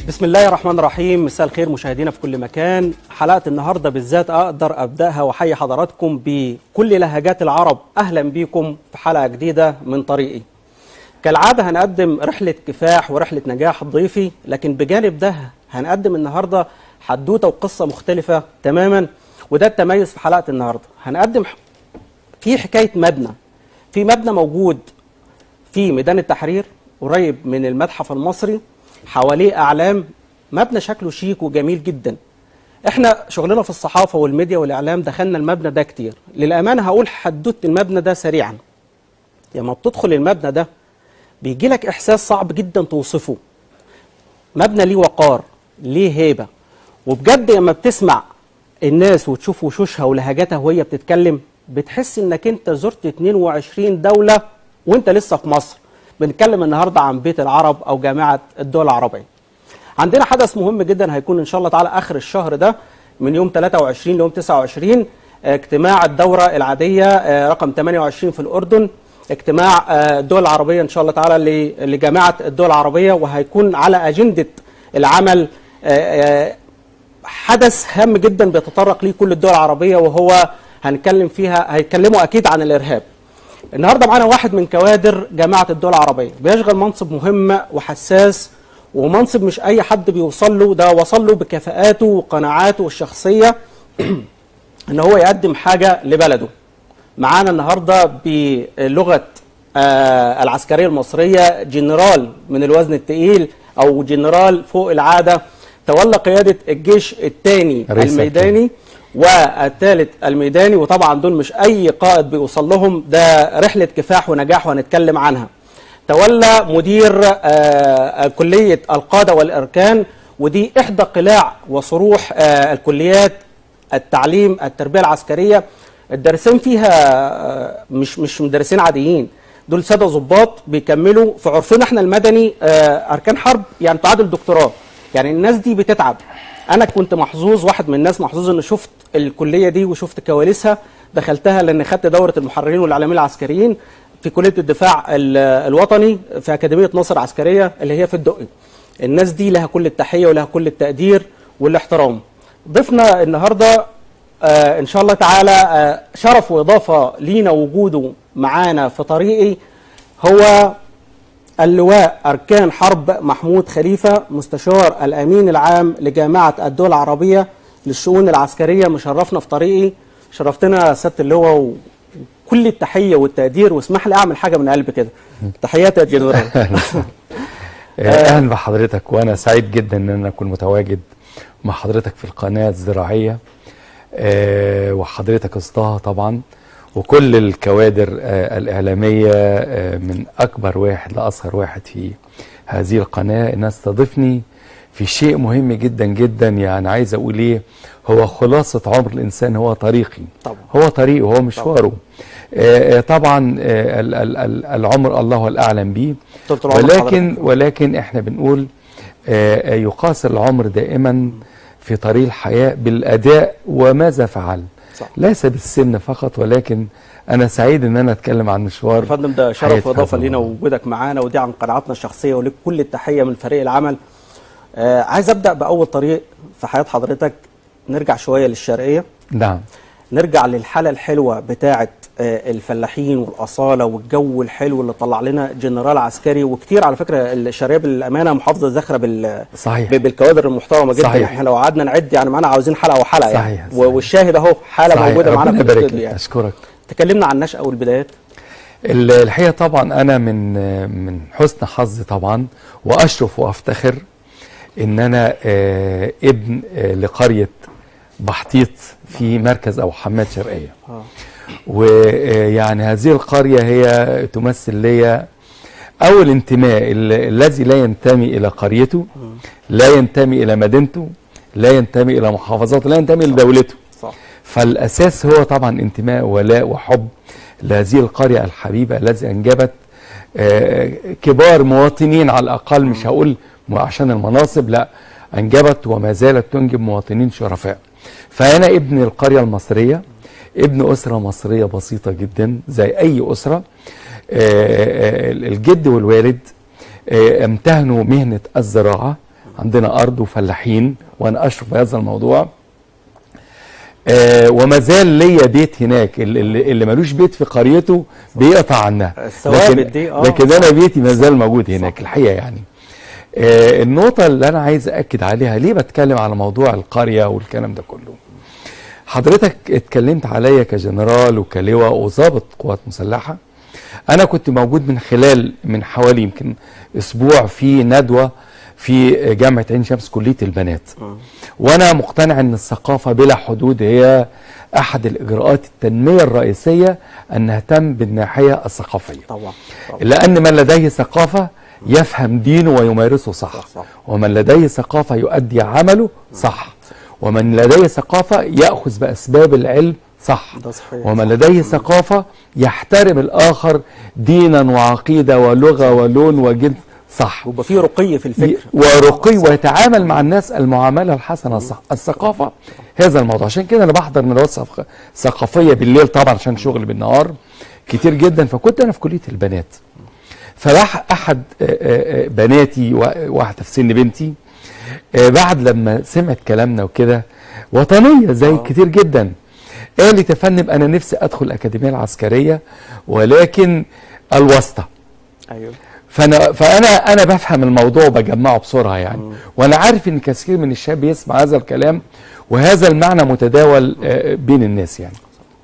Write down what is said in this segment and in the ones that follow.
بسم الله الرحمن الرحيم مساء الخير مشاهدينا في كل مكان حلقة النهاردة بالذات أقدر أبدأها وحي حضراتكم بكل لهجات العرب أهلا بكم في حلقة جديدة من طريقي كالعادة هنقدم رحلة كفاح ورحلة نجاح ضيفي لكن بجانب ده هنقدم النهاردة حدوتة وقصة مختلفة تماما وده التميز في حلقة النهاردة هنقدم في حكاية مبنى في مبنى موجود في ميدان التحرير قريب من المتحف المصري حواليه اعلام مبنى شكله شيك وجميل جدا احنا شغلنا في الصحافه والميديا والاعلام دخلنا المبنى ده كتير للامانه هقول حدوته المبنى ده سريعا لما بتدخل المبنى ده بيجي لك احساس صعب جدا توصفه مبنى ليه وقار ليه هيبه وبجد لما بتسمع الناس وتشوف وشوشها ولهجاتها وهي بتتكلم بتحس انك انت زرت 22 دوله وانت لسه في مصر بنتكلم النهارده عن بيت العرب او جامعه الدول العربيه. عندنا حدث مهم جدا هيكون ان شاء الله تعالى اخر الشهر ده من يوم 23 ليوم 29 اجتماع الدوره العاديه رقم 28 في الاردن اجتماع الدول العربيه ان شاء الله تعالى لجامعه الدول العربيه وهيكون على اجنده العمل حدث هام جدا بيتطرق ليه كل الدول العربيه وهو هنتكلم فيها هيتكلموا اكيد عن الارهاب. النهارده معانا واحد من كوادر جامعه الدول العربيه بيشغل منصب مهم وحساس ومنصب مش اي حد بيوصل له ده وصل له بكفاءاته وقناعاته الشخصيه ان هو يقدم حاجه لبلده معانا النهارده بلغه آه العسكريه المصريه جنرال من الوزن الثقيل او جنرال فوق العاده تولى قياده الجيش الثاني الميداني والثالث الميداني وطبعا دول مش اي قائد بيوصل لهم ده رحله كفاح ونجاح وهنتكلم عنها تولى مدير آه كليه القاده والاركان ودي احدى قلاع وصروح آه الكليات التعليم التربيه العسكريه الدارسين فيها آه مش مش مدرسين عاديين دول ساده ضباط بيكملوا في عرفنا احنا المدني اركان حرب يعني تعادل دكتوراه يعني الناس دي بتتعب انا كنت محظوظ واحد من الناس محظوظ ان شفت الكليه دي وشفت كواليسها دخلتها لان خدت دوره المحررين والاعلاميين العسكريين في كليه الدفاع الوطني في اكاديميه ناصر عسكريه اللي هي في الدقي الناس دي لها كل التحيه ولها كل التقدير والاحترام ضيفنا النهارده آه ان شاء الله تعالى آه شرف واضافه لينا وجوده معانا في طريقي هو اللواء أركان حرب محمود خليفة مستشار الأمين العام لجامعة الدول العربية للشؤون العسكرية مشرفنا في طريقي شرفتنا سيادة اللواء وكل التحية والتقدير واسمح لي أعمل حاجة من قلبي كده تحياتي يا جنرال أهلا بحضرتك وأنا سعيد جدا أن أنا أكون متواجد مع حضرتك في القناة الزراعية وحضرتك أصدها طبعا وكل الكوادر الإعلامية من أكبر واحد لأصغر واحد في هذه القناة الناس تضيفني في شيء مهم جدا جدا يعني عايز أقول إيه هو خلاصة عمر الإنسان هو طريقي طبعا. هو طريقه هو مشواره طبعا العمر الله الأعلم به ولكن ولكن احنا بنقول يقاس العمر دائما في طريق الحياة بالأداء وماذا فعل صح. ليس بالسن فقط ولكن انا سعيد ان انا اتكلم عن مشوار يا فندم ده شرف واضافه لينا وجودك معانا ودي عن قناعاتنا الشخصيه ولك كل التحيه من فريق العمل آه عايز ابدا باول طريق في حياه حضرتك نرجع شويه للشرقيه نعم نرجع للحاله الحلوه بتاعه آه الفلاحين والاصاله والجو الحلو اللي طلع لنا جنرال عسكري وكتير على فكره الشرقيه بالامانه محافظه زاخره بال صحيح بالكوادر المحترمه جدا صحيح. احنا لو قعدنا نعد يعني معانا عاوزين حلقه وحلقه صحيح. يعني صحيح. والشاهد اهو حاله صحيح. موجوده معانا ربنا في يبارك الاستوديو لك يعني اشكرك تكلمنا عن النشأة والبدايات الحقيقه طبعا انا من من حسن حظي طبعا واشرف وافتخر ان انا آه ابن آه لقريه بحطيط في مركز او حماد شرقيه اه ويعني هذه القريه هي تمثل لي اول انتماء ال- الذي لا ينتمي الى قريته لا ينتمي الى مدينته لا ينتمي الى محافظاته لا ينتمي لدولته صح فالاساس هو طبعا انتماء ولاء وحب لهذه القريه الحبيبه التي انجبت آه، كبار مواطنين على الاقل مش هقول م- عشان المناصب لا انجبت وما زالت تنجب مواطنين شرفاء فانا ابن القريه المصريه ابن اسره مصريه بسيطه جدا زي اي اسره آه، آه، الجد والوالد آه، امتهنوا مهنه الزراعه عندنا ارض وفلاحين وانا اشرف في هذا الموضوع آه وما زال ليا بيت هناك اللي, اللي اللي ملوش بيت في قريته بيقطع عنها الثوابت لكن, دي، آه، لكن انا صح. بيتي ما زال موجود هناك الحقيقه يعني آه النقطه اللي انا عايز اكد عليها ليه بتكلم على موضوع القريه والكلام ده كله حضرتك اتكلمت عليا كجنرال وكلواء وظابط قوات مسلحه انا كنت موجود من خلال من حوالي يمكن اسبوع في ندوه في جامعه عين شمس كليه البنات وانا مقتنع ان الثقافه بلا حدود هي احد الاجراءات التنميه الرئيسيه ان نهتم بالناحيه الثقافيه طبعا طبعا لان من لديه ثقافه يفهم دينه ويمارسه صح, صح، صح. ومن لديه ثقافه يؤدي عمله صح ومن لديه ثقافه ياخذ باسباب العلم صح ده صحيح. ومن لديه ثقافه يحترم الاخر دينا وعقيده ولغه ولون وجنس صح ويبقى في رقي في الفكر ورقي ويتعامل مع الناس المعامله الحسنه الصح الثقافه هذا الموضوع عشان كده انا بحضر ندوات ثق- ثقافيه بالليل طبعا عشان شغل بالنهار كتير جدا فكنت انا في كليه البنات فراح احد آه، آه، آه، بناتي وا- واحده في سن بنتي آه، بعد لما سمعت كلامنا وكده وطنيه زي كتير جدا قالت يا فندم انا نفسي ادخل الاكاديميه العسكريه ولكن الواسطه ايوه فانا فانا انا بفهم الموضوع وبجمعه بسرعه يعني وانا عارف ان كثير من الشباب يسمع هذا الكلام وهذا المعنى متداول آه، بين الناس يعني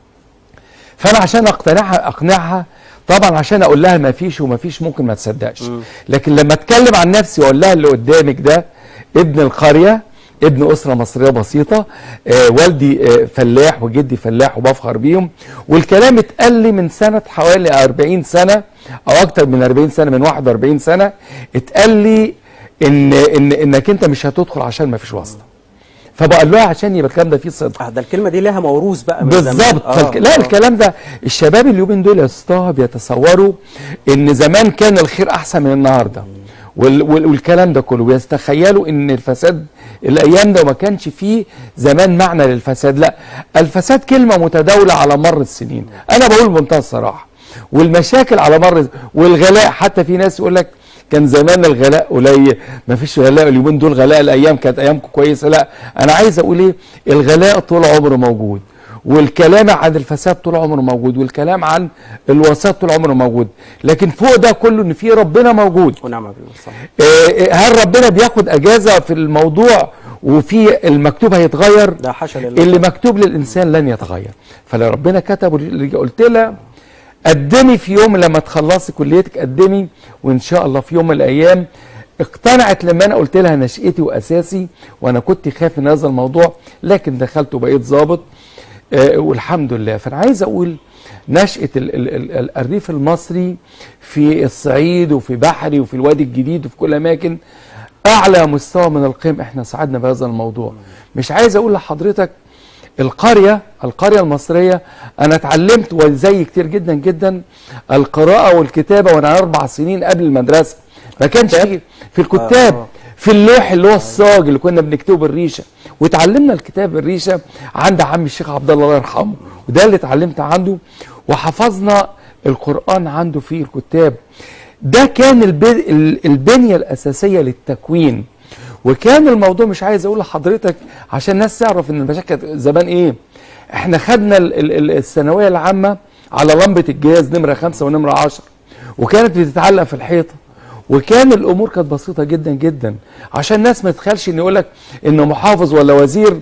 فانا عشان اقتنعها اقنعها طبعا عشان اقول لها ما فيش وما فيش ممكن ما تصدقش لكن لما اتكلم عن نفسي واقول لها اللي قدامك ده ابن القريه ابن اسره مصريه بسيطه آه والدي آه فلاح وجدي فلاح وبفخر بيهم والكلام اتقال لي من سنه حوالي 40 سنه او اكتر من 40 سنه من 41 سنه اتقال لي ان ان انك انت مش هتدخل عشان ما فيش واسطه فبقول لها عشان يبقى الكلام ده فيه صدق آه، ده الكلمه دي لها موروث بقى من زمان. بالظبط آه، فالك... لا آه. الكلام ده الشباب اليومين دول يا استاذ بيتصوروا ان زمان كان الخير احسن من النهارده وال... وال... والكلام ده كله بيتخيلوا ان الفساد الايام ده وما كانش فيه زمان معنى للفساد لا الفساد كلمه متداوله على مر السنين انا بقول بمنتهى الصراحه والمشاكل على مر والغلاء حتى في ناس يقول لك كان زمان الغلاء قليل ما فيش غلاء اليومين دول غلاء الايام كانت ايامكم كويسه لا انا عايز اقول ايه الغلاء طول عمره موجود والكلام عن الفساد طول عمره موجود والكلام عن الوساط طول عمره موجود لكن فوق ده كله ان في ربنا موجود ونعم بالله صح آه، آه، هل ربنا بياخد اجازه في الموضوع وفي المكتوب هيتغير ده حاشا لله اللي مكتوب للانسان لن يتغير فلو ربنا كتبه اللي قلت لها قدمي في يوم لما تخلصي كليتك قدمي وان شاء الله في يوم من الايام اقتنعت لما انا قلت لها نشأتي واساسي وانا كنت خايف من هذا الموضوع لكن دخلت وبقيت ظابط آه والحمد لله فانا عايز اقول نشأة ال ال ال ال الريف المصري في الصعيد وفي بحري وفي الوادي الجديد وفي كل اماكن اعلى مستوى من القيم احنا سعدنا بهذا الموضوع مش عايز اقول لحضرتك القرية القرية المصرية أنا اتعلمت وزي كتير جدا جدا القراءة والكتابة وأنا أربع سنين قبل المدرسة ما كانش في في الكتاب آه. في اللوح اللي هو الصاج اللي كنا بنكتبه بالريشة وتعلمنا الكتاب بالريشة عند عم الشيخ عبد الله الله يرحمه وده اللي اتعلمت عنده وحفظنا القرآن عنده في الكتاب ده كان الب- ال- البنية الأساسية للتكوين وكان الموضوع مش عايز اقول لحضرتك عشان الناس تعرف ان المشاكل كانت زمان ايه احنا خدنا ال- ال- ال- الثانويه العامه على لمبه الجهاز نمره خمسة ونمره عشرة وكانت بتتعلق في الحيطه وكان الامور كانت بسيطه جدا جدا عشان الناس ما تتخيلش ان يقول لك انه محافظ ولا وزير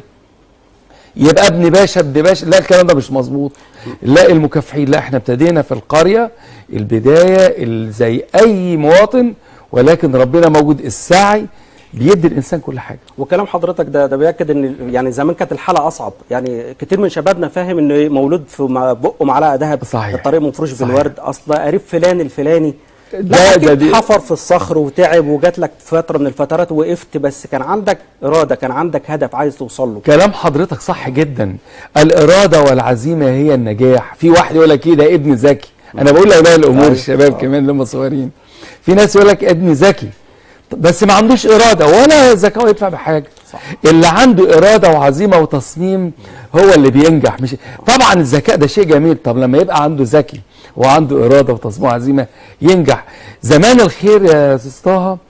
يبقى ابن باشا ابن باشا لا الكلام ده مش مظبوط لا المكافحين لا احنا ابتدينا في القريه البدايه اللي زي اي مواطن ولكن ربنا موجود السعي بيدي الانسان كل حاجه وكلام حضرتك ده ده بياكد ان يعني زمان كانت الحاله اصعب يعني كتير من شبابنا فاهم ان مولود في مع- بقه معلقه ذهب صحيح. الطريق مفروش صحيح. بالورد اصل قريب فلان الفلاني ده- لا ده أكيد دي- حفر في الصخر وتعب وجات لك فتره من الفترات وقفت بس كان عندك اراده كان عندك هدف عايز توصل له كلام حضرتك صح جدا الاراده والعزيمه هي النجاح في واحد يقول لك ايه ده ابن ذكي انا بقول لاولياء الامور أيوة. الشباب كمان اللي هم صغيرين في ناس يقول لك ابن ذكي بس ما عندوش اراده ولا ذكاء يدفع بحاجه صح. اللي عنده اراده وعزيمه وتصميم هو اللي بينجح مش طبعا الذكاء ده شيء جميل طب لما يبقى عنده ذكي وعنده اراده وتصميم وعزيمه ينجح زمان الخير يا استاذ طه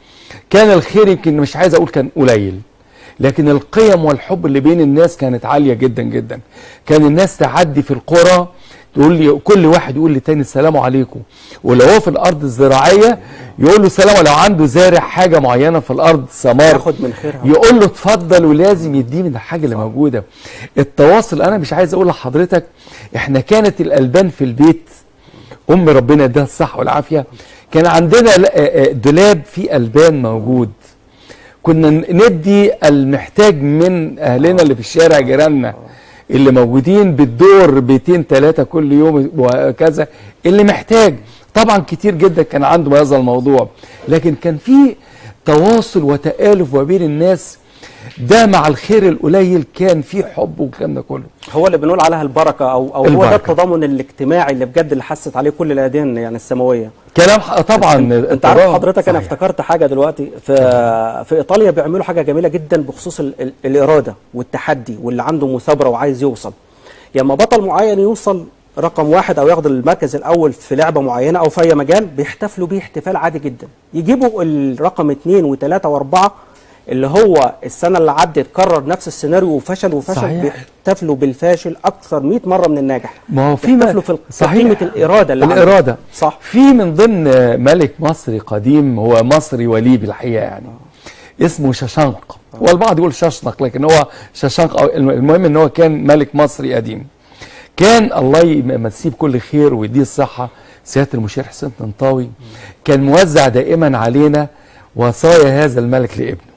كان الخير يمكن مش عايز اقول كان قليل لكن القيم والحب اللي بين الناس كانت عاليه جدا جدا كان الناس تعدي في القرى تقول لي كل واحد يقول للتاني السلام عليكم ولو هو في الارض الزراعيه يقول له سلام لو عنده زارع حاجه معينه في الارض ثمار ياخد من خيرها يقول له اتفضل ولازم يديه من الحاجه اللي موجوده التواصل انا مش عايز اقول لحضرتك احنا كانت الالبان في البيت ام ربنا يديها الصحه والعافيه كان عندنا ل- آه، آه، دولاب فيه البان موجود كنا ن- ندي المحتاج من اهلنا اللي في الشارع جيراننا اللي موجودين بالدور بيتين ثلاثه كل يوم وكذا اللي محتاج طبعا كتير جدا كان عندهم هذا الموضوع لكن كان في تواصل وتآلف ما بين الناس ده مع الخير القليل كان في حب والكلام ده كله هو اللي بنقول عليها البركه او او هو ده البركة. التضامن الاجتماعي اللي بجد اللي حست عليه كل الاديان يعني السماويه كلام ح- طبعا انت عارف التضامن حضرتك انا صحيح. افتكرت حاجه دلوقتي في في ايطاليا بيعملوا حاجه جميله جدا بخصوص ال ال الاراده والتحدي واللي عنده مثابره وعايز يوصل لما بطل معين يوصل رقم واحد او ياخد المركز الاول في لعبه معينه او في اي مجال بيحتفلوا بيه احتفال عادي جدا يجيبوا الرقم اثنين وثلاثه واربعه اللي هو السنه اللي عدت كرر نفس السيناريو وفشل وفشل صحيح. بيحتفلوا بالفاشل اكثر 100 مره من الناجح ما هو في بيحتفلوا في في قيمه الاراده اللي عنده. الإرادة صح في من ضمن ملك مصري قديم هو مصري وليبي الحقيقة يعني اسمه ششنق والبعض يقول ششنق لكن هو ششنق أو المهم ان هو كان ملك مصري قديم كان الله يمسيه بكل خير ويديه الصحة سيادة المشير حسين طنطاوي كان موزع دائما علينا وصايا هذا الملك لابنه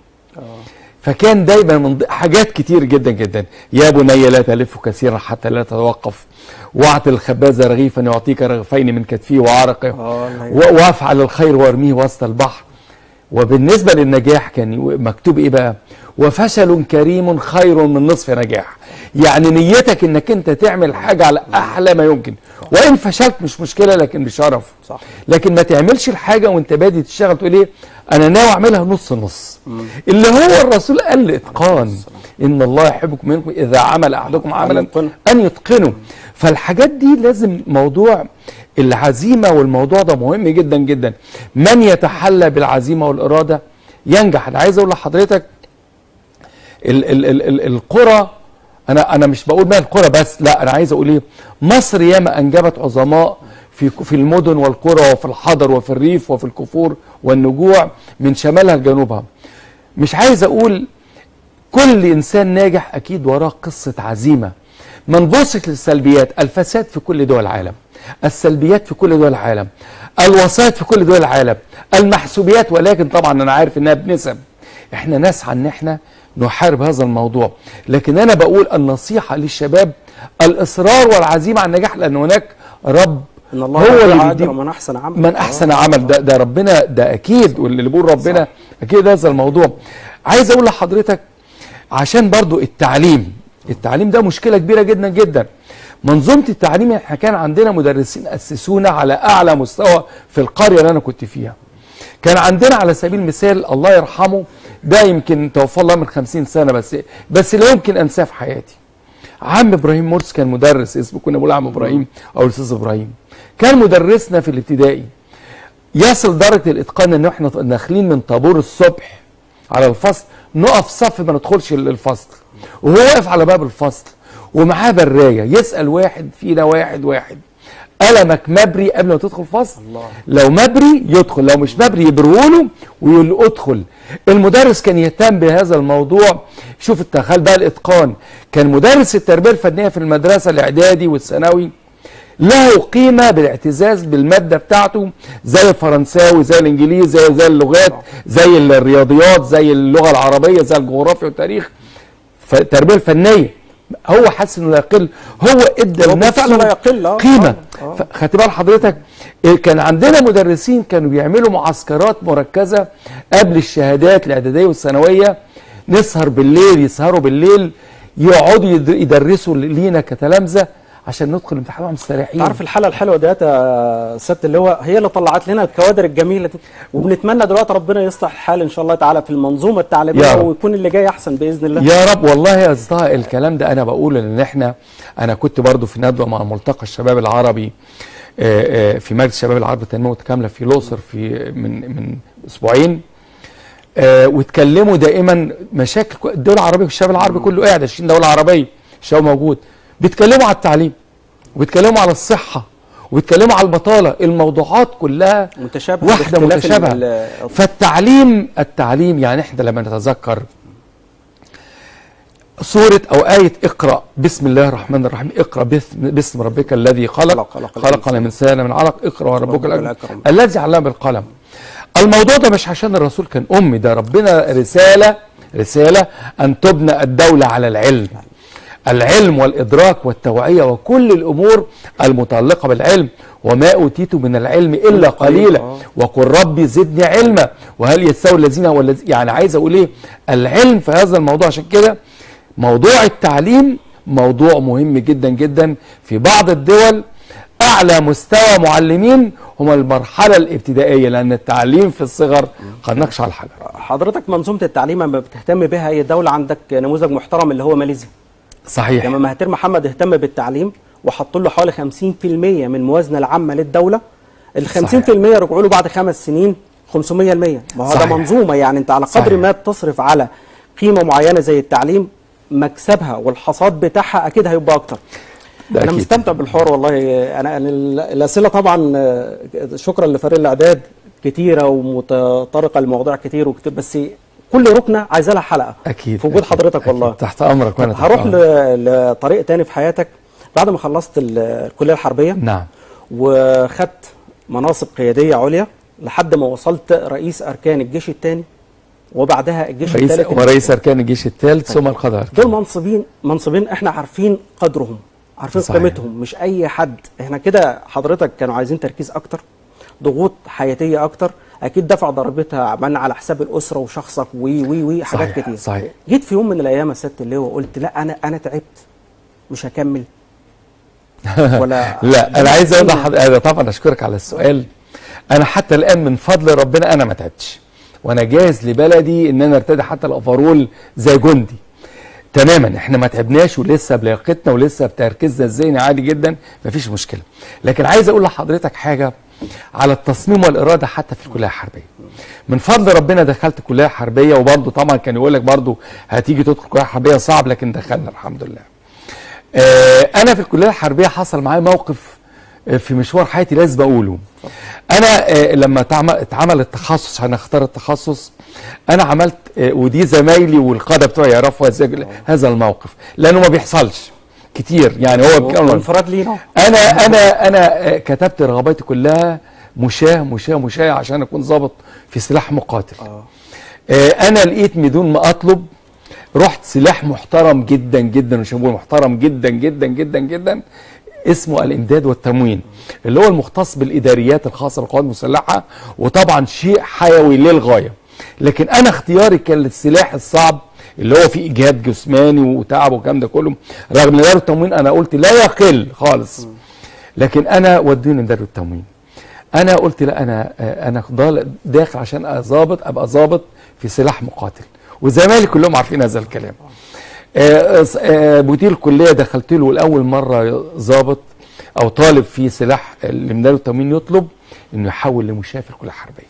فكان دايما من ض- حاجات كتير جدا جدا يا بني لا تلف كثيرا حتى لا تتوقف واعط الخباز رغيفا يعطيك رغيفين من كتفه وعرقه آه، الله و- وافعل الخير وارميه وسط البحر وبالنسبة للنجاح كان يو- مكتوب ايه بقى وفشل كريم خير من نصف نجاح يعني نيتك انك انت تعمل حاجة على احلى ما يمكن وان فشلت مش مشكلة لكن بشرف صح لكن ما تعملش الحاجه وانت بادي تشتغل تقول ايه انا ناوي اعملها نص نص اللي هو الرسول قال الاتقان ان الله يحبكم منكم اذا عمل احدكم عملا يتقنه. ان يتقنه فالحاجات دي لازم موضوع العزيمه والموضوع ده مهم جدا جدا من يتحلى بالعزيمه والاراده ينجح انا عايز اقول لحضرتك ال ال ال ال القرى انا انا مش بقول بقى القرى بس لا انا عايز اقول ايه مصر ياما انجبت عظماء في في المدن والقرى وفي الحضر وفي الريف وفي الكفور والنجوع من شمالها لجنوبها مش عايز اقول كل انسان ناجح اكيد وراه قصه عزيمه ما نبصش للسلبيات الفساد في كل دول العالم السلبيات في كل دول العالم الوسائط في كل دول العالم المحسوبيات ولكن طبعا انا عارف انها بنسب احنا نسعى ان احنا نحارب هذا الموضوع لكن انا بقول النصيحه للشباب الاصرار والعزيمه على النجاح لان هناك رب ان الله هو هو اللي اللي بيديك- من احسن عمل من احسن عمل ده ده ربنا ده اكيد واللي بيقول ربنا اكيد هذا الموضوع عايز اقول لحضرتك عشان برضو التعليم التعليم ده مشكله كبيره جدا جدا منظومه التعليم احنا كان عندنا مدرسين اسسونا على اعلى مستوى في القريه اللي انا كنت فيها كان عندنا على سبيل المثال الله يرحمه ده يمكن توفى الله من خمسين سنه بس بس لا يمكن انساه في حياتي عم ابراهيم مرسي كان مدرس اسمه كنا بنقول عم ابراهيم او الاستاذ ابراهيم كان مدرسنا في الابتدائي يصل درجه الاتقان ان احنا داخلين من طابور الصبح على الفصل نقف صف ما ندخلش الفصل وهو واقف على باب الفصل ومعاه برايه يسال واحد فينا واحد واحد قلمك مبري قبل ما تدخل الفصل الله. لو مبري يدخل لو مش مبري يبروله ويقول له ادخل المدرس كان يهتم بهذا الموضوع شوف التخيل بقى الاتقان كان مدرس التربيه الفنيه في المدرسه الاعدادي والثانوي له قيمة بالاعتزاز بالمادة بتاعته زي الفرنساوي زي الانجليزي زي, زي اللغات زي الرياضيات زي اللغة العربية زي الجغرافيا والتاريخ فالتربية الفنية هو حاسس انه لا يقل هو ادى هو بالفعل لا لنفسه يقل آه. قيمة آه. آه. ف- خدت بال حضرتك إيه، كان عندنا مدرسين كانوا بيعملوا معسكرات مركزة قبل الشهادات الإعدادية والثانوية نسهر بالليل يسهروا بالليل يقعدوا يد- يدرسوا لينا كتلامذة عشان ندخل الامتحان وإحنا مستريحين تعرف الحاله الحلوه ديت يا سياده اللواء هي اللي طلعت لنا الكوادر الجميله دي وبنتمنى دلوقتي ربنا يصلح الحال ان شاء الله تعالى في المنظومه التعليميه يا رب. ويكون اللي جاي احسن باذن الله يا رب والله يا اصدقاء الكلام ده انا بقول ان احنا انا كنت برضو في ندوه مع ملتقى الشباب العربي آه، آه، في مجلس الشباب العربي التنميه المتكامله في الاقصر في من من اسبوعين آه واتكلموا دائما مشاكل كو- الدول العربيه والشعب العربي كله قاعد 20 دوله عربيه الشعب موجود بيتكلموا على التعليم وبيتكلموا على الصحه وبيتكلموا على البطاله الموضوعات كلها متشابهه واحده باختلاف متشابهه ال- فالتعليم التعليم يعني احنا لما نتذكر سورة أو آية اقرأ بسم الله الرحمن الرحيم اقرأ باسم, باسم ربك الذي خلق خلق خلق الإنسان من علق اقرأ وربك ربك الأكرم الأكرم. الذي علم بالقلم الموضوع ده مش عشان الرسول كان أمي ده ربنا رسالة رسالة أن تبنى الدولة على العلم العلم والإدراك والتوعية وكل الأمور المتعلقة بالعلم وما أوتيت من العلم إلا قليلا آه. وقل ربي زدني علما وهل يستوي الذين والذين يعني عايز أقول إيه العلم في هذا الموضوع عشان كده موضوع التعليم موضوع مهم جدا جدا في بعض الدول أعلى مستوى معلمين هم المرحلة الابتدائية لأن التعليم في الصغر قد نقش على الحجر حضرتك منظومه التعليم لما بتهتم بها اي دوله عندك نموذج محترم اللي هو ماليزيا صحيح لما مهاتير محمد اهتم بالتعليم وحط له حوالي 50% من الموازنه العامه للدوله ال 50% صحيح. رجعوا له بعد خمس سنين 500% ما هو ده صحيح. منظومه يعني انت على قدر صحيح. ما بتصرف على قيمه معينه زي التعليم مكسبها والحصاد بتاعها اكيد هيبقى اكتر ده انا أكيد. مستمتع بالحوار والله انا أنا ال- الاسئله طبعا آه، شكرا لفريق الاعداد كتيره ومتطرقه لمواضيع كتير وكتير بس كل ركنه عايزه لها حلقه أكيد في وجود أكيد، حضرتك أكيد. والله تحت أمرك وأنا تحت هروح أمرك. ل- لطريق تاني في حياتك بعد ما خلصت ال- الكليه الحربيه نعم وخدت مناصب قياديه عليا لحد ما وصلت رئيس اركان الجيش الثاني وبعدها الجيش رئيس الثالث ورئيس أركان الجيش الثالث ثم القضاء دول منصبين منصبين احنا عارفين قدرهم عارفين صحيح. قيمتهم مش اي حد احنا كده حضرتك كانوا عايزين تركيز اكتر ضغوط حياتيه اكتر اكيد دفع ضريبتها عملنا على حساب الاسره وشخصك وي وي وي حاجات صحيح، كتير صحيح. جيت في يوم من الايام يا سياده اللواء وقلت لا انا انا تعبت مش هكمل ولا لا انا عايز اقول لحضرتك أنا طبعا اشكرك على السؤال انا حتى الان من فضل ربنا انا ما تعبتش وانا جاهز لبلدي ان انا ارتدي حتى الافرول زي جندي تماما احنا ما تعبناش ولسه بلياقتنا ولسه بتركيزنا الذهني عادي جدا مفيش مشكله لكن عايز اقول لحضرتك حاجه على التصميم والاراده حتى في الكليه الحربيه من فضل ربنا دخلت كليه حربيه وبرضه طبعا كان يقول لك برضه هتيجي تدخل كليه حربيه صعب لكن دخلنا الحمد لله آه، انا في الكليه الحربيه حصل معايا موقف آه، في مشوار حياتي لازم اقوله انا آه، لما تعم- اتعمل التخصص عشان اختار التخصص انا عملت آه، ودي زمايلي والقاده بتوعي يعرفوا هذا- هذا الموقف لانه ما بيحصلش كتير يعني هو كان- انفراد لينا انا انا انا آه، كتبت رغباتي كلها مشاه مشاه مشاه عشان اكون ضابط في سلاح مقاتل آه، انا لقيت بدون ما اطلب رحت سلاح محترم جدا جدا مش بقول محترم جدا جدا جدا جدا اسمه الامداد والتموين اللي هو المختص بالاداريات الخاصه بالقوات المسلحه وطبعا شيء حيوي للغايه لكن انا اختياري كان للسلاح الصعب اللي هو فيه اجهاد جسماني وتعب والكلام ده كله رغم ان اداره التموين انا قلت لا يقل خالص لكن انا ودوني اداره التموين انا قلت لا انا آه، انا ضال- داخل عشان اظابط ابقى ظابط في سلاح مقاتل وزمايلي كلهم عارفين هذا الكلام آه، آه، مدير الكليه دخلت له لاول مره ظابط او طالب في سلاح الامداد والتموين يطلب انه يحول لمشاة في الكليه الحربيه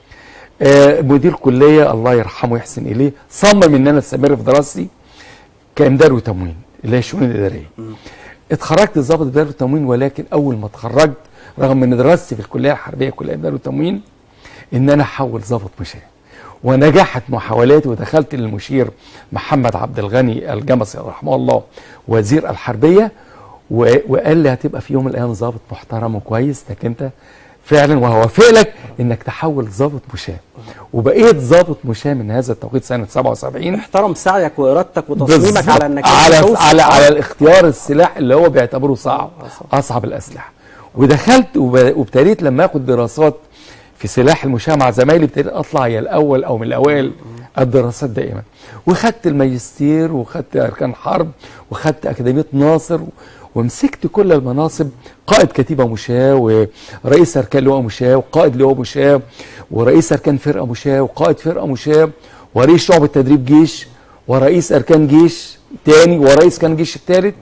آه، مدير الكليه الله يرحمه ويحسن اليه صمم ان انا استمر في دراستي كامداد وتموين اللي هي الشؤون الاداريه اتخرجت ضابط اداره وتموين ولكن اول ما اتخرجت رغم ان دراستي في الكليه الحربيه كليه اداره وتموين ان انا احول ضابط مشاة ونجحت محاولاتي ودخلت للمشير محمد عبد الغني الجمسي رحمه الله وزير الحربيه و- وقال لي هتبقى في يوم من الايام ضابط محترم وكويس لكن انت فعلا وهوافق لك انك تحول ضابط مشاة وبقيت ضابط مشاة من هذا التوقيت سنه 77 احترم سعيك وارادتك وتصميمك بالظبط. على انك على توصل. على على الاختيار السلاح اللي هو بيعتبره صعب اصعب الاسلحه ودخلت وب- وابتديت لما اخد دراسات في سلاح المشاة مع زمايلي ابتديت اطلع يا الاول او من الاوائل الدراسات دائما وخدت الماجستير وخدت اركان حرب وخدت اكاديميه ناصر ومسكت كل المناصب قائد كتيبه مشاة ورئيس اركان لواء مشاة وقائد لواء مشاة ورئيس اركان فرقه مشاة وقائد فرقه مشاة ورئيس شعبة تدريب جيش ورئيس اركان جيش تاني ورئيس كان جيش الثالث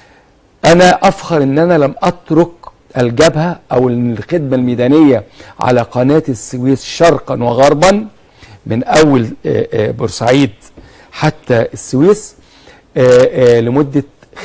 انا افخر ان انا لم اترك الجبهه او الخدمه الميدانيه على قناه السويس شرقا وغربا من اول آه، آه، بورسعيد حتى السويس آه، آه، لمده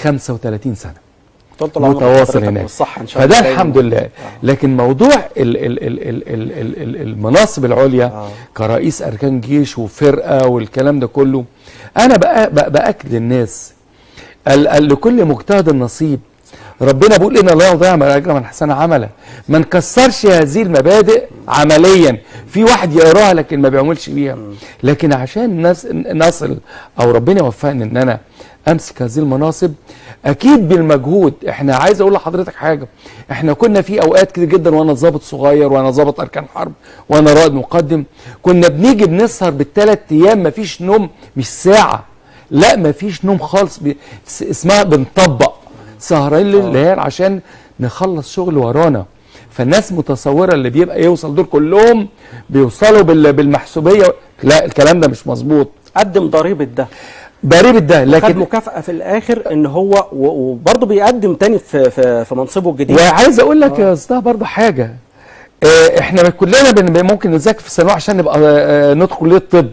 35 سنه طول العمر متواصل لحضرتك هناك والصحة ان شاء الله فده دايماً. الحمد لله آه. لكن موضوع ال ال ال ال ال ال ال المناصب العليا آه. كرئيس اركان جيش وفرقه والكلام ده كله انا بقى بقى باكد للناس ال ال لكل مجتهد نصيب ربنا بيقول ان الله يضيع من اجر من حسن عملا ما نكسرش هذه المبادئ عمليا في واحد يقراها لكن ما بيعملش بيها لكن عشان نس نصل او ربنا يوفقني ان انا امسك هذه المناصب اكيد بالمجهود احنا عايز اقول لحضرتك حاجه احنا كنا في اوقات كتير جدا وانا ضابط صغير وانا ضابط اركان حرب وانا رائد مقدم كنا بنيجي بنسهر بالثلاث ايام مفيش نوم مش ساعه لا مفيش نوم خالص بي... اس- اسمها بنطبق سهرين لليل عشان نخلص شغل ورانا فالناس متصوره اللي بيبقى يوصل دول كلهم بيوصلوا بال... بالمحسوبيه لا الكلام ده مش مظبوط قدم ضريبه ده ضريبه ده خد لكن مكافأة في الآخر إن هو و- وبرضه بيقدم تاني في في, في منصبه الجديد وعايز اقول لك يا استاذ برضه حاجه آه، احنا كلنا بن- ممكن نذاكر في الثانويه عشان نبقى آه، ندخل كليه الطب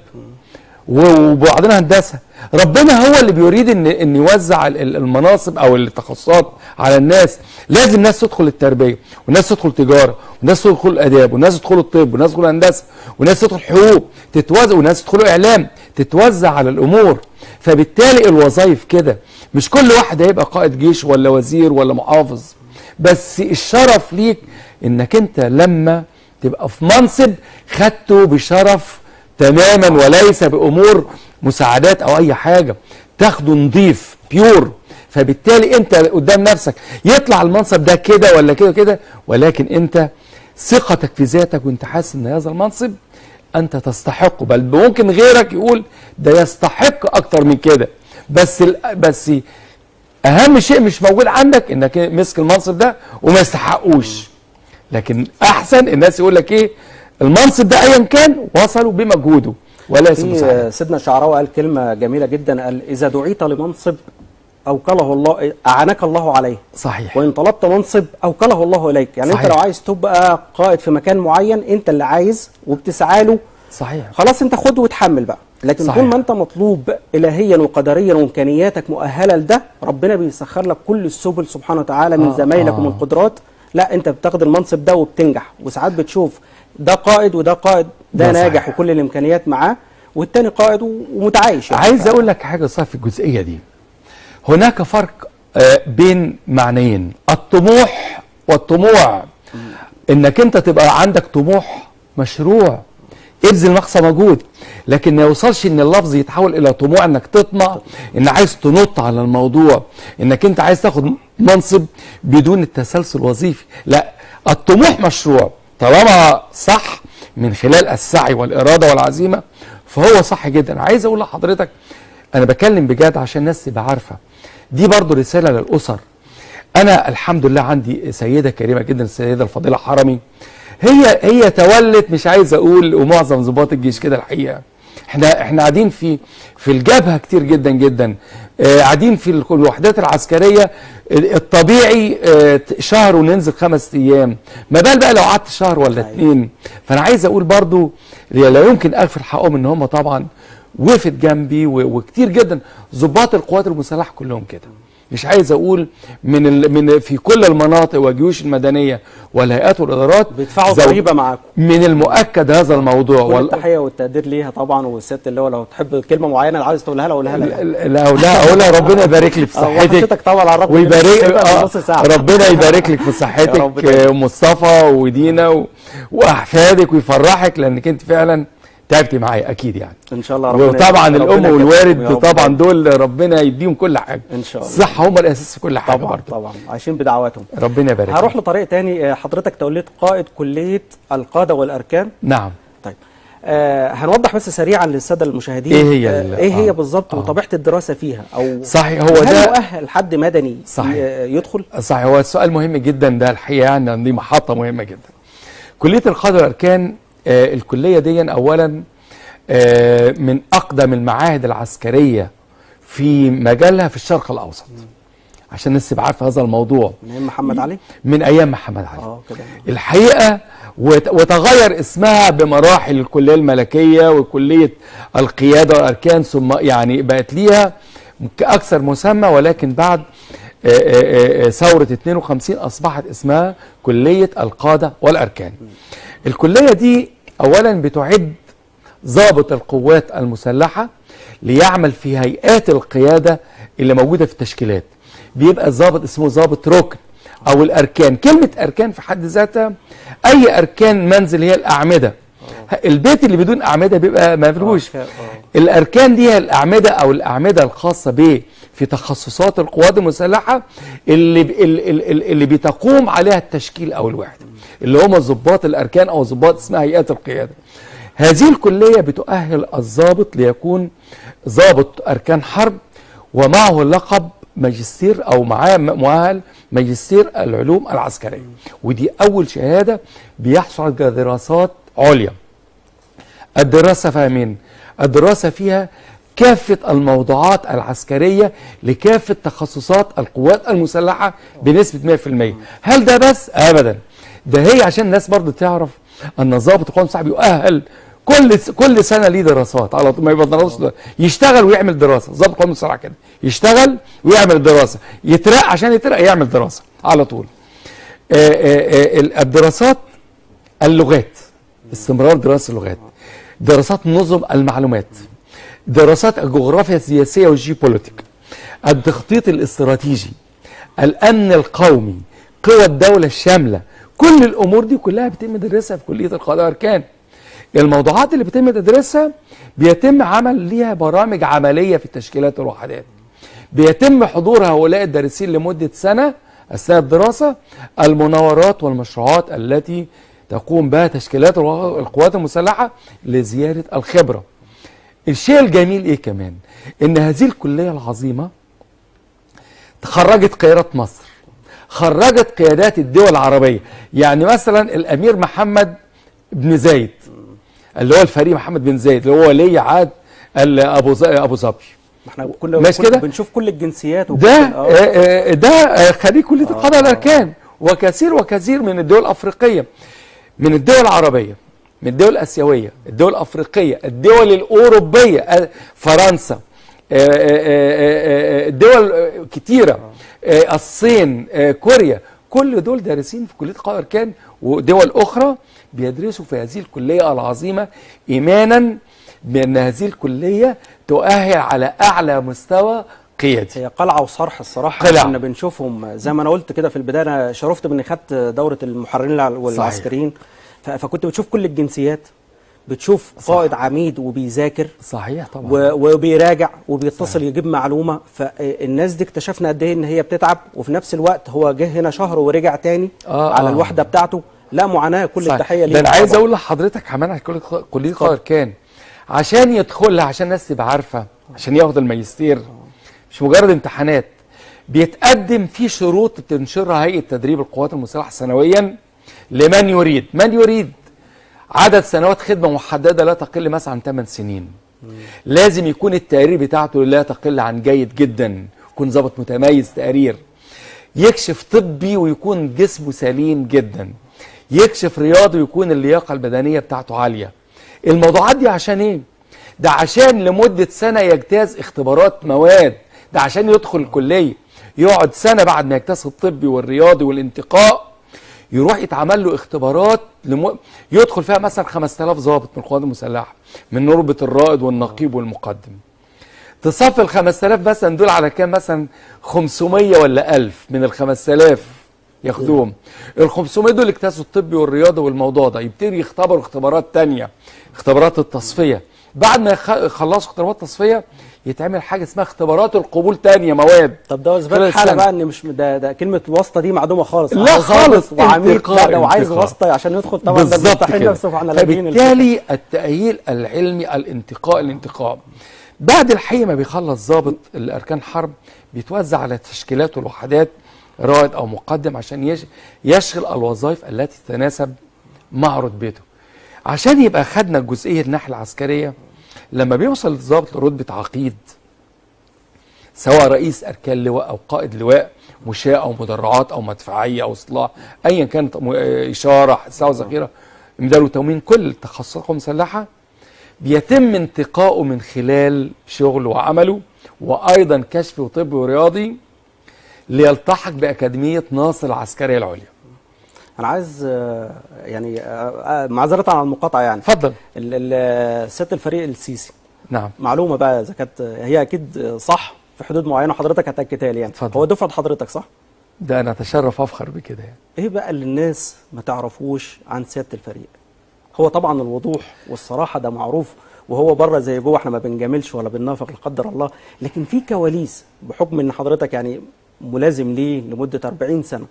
و- وبعضنا هندسه ربنا هو اللي بيريد ان ان يوزع ال- ال- المناصب او التخصصات على الناس لازم ناس تدخل التربيه وناس تدخل تجاره وناس تدخل الاداب وناس تدخل الطب وناس تدخل هندسه وناس تدخل حقوق تتوزع وناس تدخل اعلام تتوزع على الامور فبالتالي الوظائف كده مش كل واحد هيبقى قائد جيش ولا وزير ولا محافظ بس الشرف ليك انك انت لما تبقى في منصب خدته بشرف تماما وليس بامور مساعدات او اي حاجه تاخده نضيف بيور فبالتالي انت قدام نفسك يطلع المنصب ده كده ولا كده كده ولكن انت ثقتك في ذاتك وانت حاسس ان هذا المنصب انت تستحقه بل ممكن غيرك يقول ده يستحق اكتر من كده بس ال- بس اهم شيء مش موجود عندك انك مسك المنصب ده وما يستحقوش لكن احسن الناس يقول لك ايه المنصب ده ايا كان وصلوا بمجهوده وليس بمساعدته في سيدنا الشعراوي قال كلمة جميلة جدا قال إذا دعيت لمنصب أوكله الله أعانك الله عليه صحيح وإن طلبت منصب أوكله الله إليك يعني صحيح. أنت لو عايز تبقى قائد في مكان معين أنت اللي عايز وبتسعى له صحيح خلاص أنت خد وتحمل بقى لكن صحيح. طول ما أنت مطلوب إلهيا وقدريا وإمكانياتك مؤهلة لده ربنا بيسخر لك كل السبل سبحانه وتعالى من آه، زمايلك آه. ومن قدرات لا أنت بتاخد المنصب ده وبتنجح وساعات بتشوف ده قائد وده قائد ده, ده ناجح صحيح. وكل الإمكانيات معاه والتاني قائد و- ومتعايش يعني عايز اقول لك حاجه صح في الجزئيه دي هناك فرق آه، بين معنيين الطموح والطموع انك انت تبقى عندك طموح مشروع ابذل مقصى مجهود لكن ما يوصلش ان اللفظ يتحول الى طموع انك تطمع ان عايز تنط على الموضوع انك انت عايز تاخد منصب بدون التسلسل الوظيفي لا الطموح مشروع طالما صح من خلال السعي والاراده والعزيمه فهو صح جدا عايز اقول لحضرتك انا بكلم بجد عشان الناس تبقى عارفه دي برضو رساله للاسر انا الحمد لله عندي سيده كريمه جدا السيده الفضيله حرمي هي هي تولت مش عايز اقول ومعظم ضباط الجيش كده الحقيقه احنا احنا قاعدين في في الجبهه كتير جدا جدا آه، قاعدين في ال- الوحدات العسكريه ال- الطبيعي آه، شهر وننزل خمس ايام ما بال بقى لو قعدت شهر ولا اتنين فانا عايز اقول برضو لا يمكن اغفر حقهم ان هم طبعا وقفت جنبي و- وكتير جدا ضباط القوات المسلحه كلهم كده مش عايز اقول من ال... من في كل المناطق والجيوش المدنيه والهيئات والادارات بيدفعوا زو- ضريبة معاكم من المؤكد هذا الموضوع كل وال... التحيه والتقدير ليها طبعا والست اللي هو لو تحب كلمه معينه عايز تقولها لها قولها لها لا لا لا اقولها ربنا يبارك لي في آه، صحتك وحضرتك طبعا على الرغم من ويبارك السبع آه نص ساعه ربنا يبارك لك في يا صحتك رب آه، مصطفى ودينا و... واحفادك ويفرحك لانك انت فعلا تعبتي معايا اكيد يعني ان شاء الله ربنا وطبعا ربنا الام يكرمكم والوالد يا رب. طبعا دول ربنا يديهم كل حاجه ان شاء الله الصحه هم الاساس في كل حاجه طبعا برضه طبعا عايشين بدعواتهم ربنا يبارك هروح لك. لطريق تاني آه، حضرتك توليت قائد كليه القاده والاركان نعم طيب آه هنوضح بس سريعا للساده المشاهدين إيه هي آه ال- ايه هي آه. بالظبط آه. وطبيعه الدراسه فيها او صحيح هو هل ده يؤهل حد مدني صحيح. ي- يدخل صحيح هو السؤال مهم جدا ده الحقيقه يعني دي محطه مهمه جدا. كليه القاده والاركان آه الكليه دي اولا آه من اقدم المعاهد العسكريه في مجالها في الشرق الاوسط. عشان الناس تبقى عارفه هذا الموضوع من ايام محمد علي من ايام محمد علي. اه كده الحقيقه وت- وتغير اسمها بمراحل الكليه الملكيه وكليه القياده والاركان ثم يعني بقت ليها اكثر مسمى ولكن بعد آه، آه، آه، ثوره 52 اصبحت اسمها كليه القاده والاركان. الكليه دي اولا بتعد ضابط القوات المسلحه ليعمل في هيئات القياده اللي موجوده في التشكيلات. بيبقى الضابط اسمه ضابط ركن او الاركان كلمه اركان في حد ذاتها اي اركان منزل هي الاعمده البيت اللي بدون اعمده بيبقى ما فيهوش آه. الاركان دي هي الاعمده او الاعمده الخاصه ب في تخصصات القوات المسلحه اللي ب- اللي, اللي, اللي بتقوم عليها التشكيل او الوحده اللي هم ضباط الاركان او ضباط اسمها هيئات القياده هذه الكليه بتؤهل الضابط ليكون ضابط اركان حرب ومعه لقب ماجستير او معاه م- مؤهل ماجستير العلوم العسكريه ودي اول شهاده بيحصل على دراسات عليا الدراسه فاهمين الدراسه فيها كافه الموضوعات العسكريه لكافه تخصصات القوات المسلحه بنسبه 100% هل ده بس ابدا ده هي عشان الناس برضو تعرف ان ضابط القوات المسلحه بيؤهل كل كل سنه ليه دراسات على طول ما يبقى دراسه يشتغل ويعمل دراسه ضابط القوات المسلحه كده يشتغل ويعمل دراسه يترقى عشان يترقى يعمل دراسه على طول آه، آه، آه، الدراسات اللغات استمرار دراسه اللغات دراسات نظم المعلومات دراسات الجغرافيا السياسيه والجيوبوليتيك التخطيط الاستراتيجي الامن القومي قوى الدوله الشامله كل الامور دي كلها بيتم تدريسها في كليه القضاء والاركان الموضوعات اللي بيتم تدريسها بيتم عمل ليها برامج عمليه في التشكيلات والوحدات بيتم حضور هؤلاء الدارسين لمده سنه اثناء الدراسه المناورات والمشروعات التي تقوم بها تشكيلات الوا- القوات المسلحه لزياده الخبره. الشيء الجميل ايه كمان؟ ان هذه الكليه العظيمه خرجت قيادات مصر خرجت قيادات الدول العربيه يعني مثلا الامير محمد بن زايد اللي هو الفريق محمد بن زايد اللي هو ولي عهد ال- ابو ظ- ابو ظبي ما احنا كنا ماشي كنا كده؟ بنشوف كل الجنسيات وكل ده آه. آه، آه، ده آه، خريج كليه القضاء والاركان وكثير وكثير من الدول الافريقيه من الدول العربيه من الدول الاسيويه الدول الافريقيه الدول الاوروبيه آه، فرنسا آه، آه، آه، آه، دول آه، كتيره آه، الصين آه، كوريا كل دول دارسين في كليه القضاء والاركان ودول اخرى بيدرسوا في هذه الكليه العظيمه ايمانا بان هذه الكليه تؤهل على اعلى مستوى قيادي هي قلعه وصرح الصراحه قلعة. كنا بنشوفهم زي ما انا قلت كده في البدايه انا شرفت باني خدت دوره المحررين الع- والعسكريين ف- فكنت بتشوف كل الجنسيات بتشوف قائد عميد وبيذاكر صحيح طبعا و- وبيراجع وبيتصل يجيب معلومه فالناس دي اكتشفنا قد ايه ان هي بتتعب وفي نفس الوقت هو جه هنا شهر ورجع تاني آه، على آه. الوحده بتاعته لا معاناه كل صحيح. التحيه ليه ده انا عايز اقول لحضرتك كمان على كليه كليه القضاء والاركان عشان يدخلها عشان الناس تبقى عارفه عشان ياخد الماجستير مش مجرد امتحانات بيتقدم في شروط بتنشرها هيئه تدريب القوات المسلحه سنويا لمن يريد من يريد عدد سنوات خدمه محدده لا تقل مثلا عن 8 سنين لازم يكون التقرير بتاعته لا تقل عن جيد جدا يكون ضابط متميز تقرير يكشف طبي ويكون جسمه سليم جدا يكشف رياضي ويكون اللياقه البدنيه بتاعته عاليه الموضوعات دي عشان ايه ده عشان لمده سنه يجتاز اختبارات مواد ده عشان يدخل الكليه يقعد سنه بعد ما يجتاز الطبي والرياضي والانتقاء يروح يتعمل له اختبارات لم... يدخل فيها مثلا 5000 ضابط من القوات المسلحه من نربه الرائد والنقيب والمقدم تصفي ال 5000 مثلا دول على كام مثلا 500 ولا 1000 من ال 5000 ياخدوهم ال 500 دول اجتازوا الطبي والرياضه والموضوع ده يبتدي يختبروا اختبارات تانية اختبارات التصفيه بعد ما يخ- يخلصوا اختبارات التصفيه يتعمل حاجه اسمها اختبارات القبول تانية مواد طب ده اثبات خلال حاله سنة. بقى ان مش ده, ده كلمه واسطه دي معدومه خالص لا أنا ضابط خالص، وعميد انتقاء، لا لو عايز انتقاء. واسطه عشان يدخل طبعا ده بالظبط مستحيل كده نفسه احنا لاقيين الفكرة. فبالتالي التأهيل العلمي الانتقاء الانتقاء بعد الحقيقة ما بيخلص ضابط الأركان حرب بيتوزع على تشكيلات والوحدات رائد أو مقدم عشان يش- يشغل الوظائف التي تتناسب مع رتبته عشان يبقى خدنا الجزئية الناحية العسكرية لما بيوصل الضابط لرتبة عقيد سواء رئيس اركان لواء او قائد لواء مشاة او مدرعات او مدفعيه او سلاح ايا كانت م- آه، اشاره حساسه وذخيره امداد وتموين كل التخصصات المسلحه بيتم انتقائه من خلال شغله وعمله وايضا كشفي وطبي ورياضي ليلتحق باكاديميه ناصر العسكريه العليا انا عايز آه، يعني آه، آه، معذره على المقاطعه يعني اتفضل ال- ال- سياده الفريق السيسي نعم معلومه بقى اذا كانت هي اكيد صح في حدود معينه حضرتك هتاكدها لي يعني اتفضل. هو دفعه حضرتك صح؟ ده انا اتشرف افخر بكده يعني ايه بقى اللي الناس ما تعرفوش عن سياده الفريق؟ هو طبعا الوضوح والصراحه ده معروف وهو بره زي جوه احنا ما بنجاملش ولا بننافق لا قدر الله لكن في كواليس بحكم ان حضرتك يعني ملازم ليه لمده 40 سنه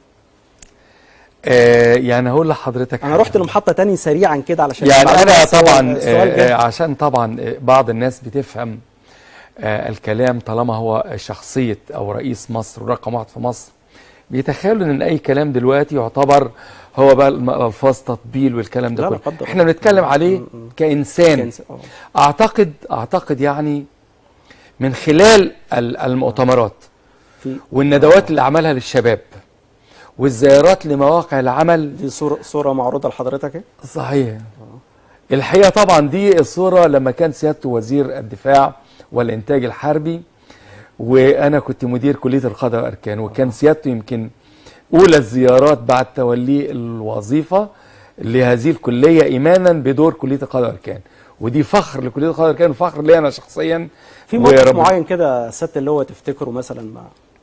آه يعني هقول لحضرتك انا حاجة. رحت لمحطه تاني سريعا كده علشان يعني المعلومة انا بس هو طبعا السؤال آه جاي. آه عشان طبعا آه، بعض الناس بتفهم آه الكلام طالما هو شخصيه او رئيس مصر ورقم واحد في مصر بيتخيلوا ان اي كلام دلوقتي يعتبر هو بقى الم- الالفاظ تطبيل والكلام ده لا، لا كله قدر احنا بنتكلم عليه كانسان كان- آه. اعتقد اعتقد يعني من خلال ال- المؤتمرات في والندوات اللي عملها للشباب والزيارات لمواقع العمل دي صوره صوره معروضه لحضرتك ايه؟ صحيح الحقيقه طبعا دي الصوره لما كان سيادته وزير الدفاع والانتاج الحربي وانا كنت مدير كليه القاده والاركان وكان سيادته يمكن اولى الزيارات بعد توليه الوظيفه لهذه الكليه ايمانا بدور كليه القاده والاركان ودي فخر لكليه القاده والاركان وفخر لي انا شخصيا في موقف ورب- معين كده سياده اللي هو تفتكره مثلا مع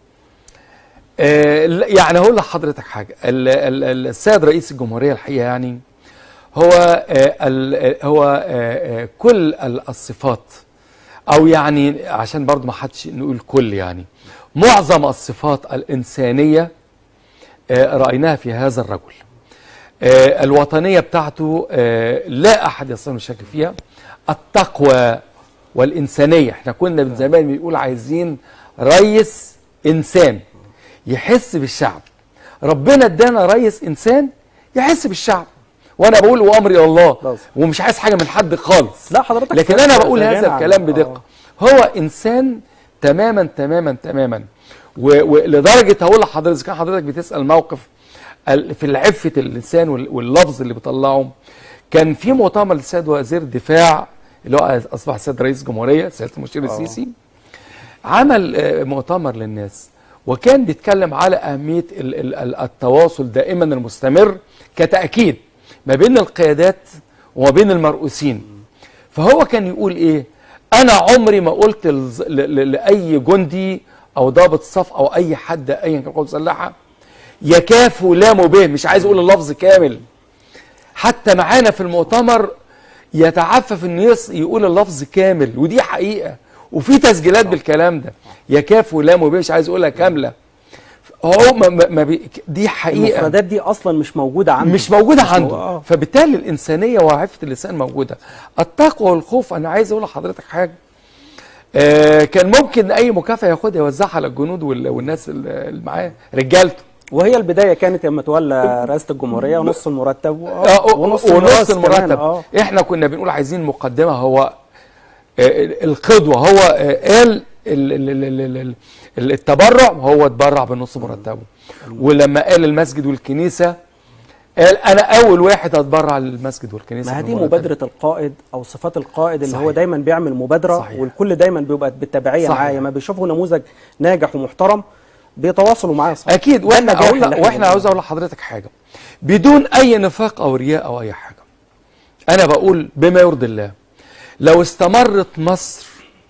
آه، لا، يعني هقول لحضرتك حاجه ال- ال- ال- السيد رئيس الجمهوريه الحقيقه يعني هو آه، ال- هو آه، آه، كل ال- الصفات او يعني عشان برضو ما حدش نقول كل يعني معظم الصفات الانسانيه آه، رايناها في هذا الرجل آه، الوطنيه بتاعته آه، لا احد يستطيع الشك فيها التقوى والانسانيه احنا كنا من زمان بنقول عايزين رئيس انسان يحس بالشعب ربنا ادانا رئيس انسان يحس بالشعب وانا بقول وامري الى الله لازم. ومش عايز حاجه من حد خالص لا حضرتك لكن في- انا في بقول غنى هذا عن- الكلام آه. بدقه هو انسان تماما تماما تماما و- ولدرجه هقول لحضرتك إذا كان حضرتك بتسال موقف ال- في عفه اللسان وال- واللفظ اللي بيطلعه كان في مؤتمر للسيد وزير الدفاع اللي هو اصبح السيد رئيس الجمهوريه سياده المشير السيسي عمل آه، مؤتمر للناس وكان بيتكلم على أهمية ال- ال- ال- التواصل دائما المستمر كتأكيد ما بين القيادات وما بين المرؤوسين فهو كان يقول إيه أنا عمري ما قلت لز- ل- ل- لأي جندي أو ضابط صف أو أي حد أيا كان قوة مسلحة يا كاف ولام به مش عايز أقول اللفظ كامل حتى معانا في المؤتمر يتعفف انه يص- يقول اللفظ كامل ودي حقيقه وفي تسجيلات بالكلام ده يا كاف ولام وبيه مش عايز اقولها كامله هو ما ما ما بي دي حقيقه المفردات دي اصلا مش موجوده عنده مش موجوده مش عنده مو- آه. فبالتالي الانسانيه وعفه اللسان موجوده التقوى والخوف انا عايز اقول لحضرتك حاجه آه كان ممكن اي مكافاه ياخدها يوزعها على الجنود وال- والناس اللي معاه رجالته وهي البدايه كانت لما تولى رئاسه الجمهوريه ونص المرتب و- آه، ونص, ونص الميراث كمان، المرتب اه احنا كنا بنقول عايزين مقدمه هو آه، القدوه هو آه، قال ال- ال- ال- ال- ال- ال- التبرع هو اتبرع بنص مرتبه ولما قال المسجد والكنيسه قال انا اول واحد هتبرع للمسجد والكنيسه ما هذه بمرتبي. مبادره القائد او صفات القائد اللي هو صحيح. دايما بيعمل مبادره صحيح. والكل دايما بيبقى بالتبعيه صحيح. معاه لما بيشوفوا نموذج ناجح ومحترم بيتواصلوا معاه صح اكيد ده واحنا النجاح اقول اللي احنا واحنا عاوز اقول لحضرتك حاجه بدون اي نفاق او رياء او اي حاجه انا بقول بما يرضي الله لو استمرت مصر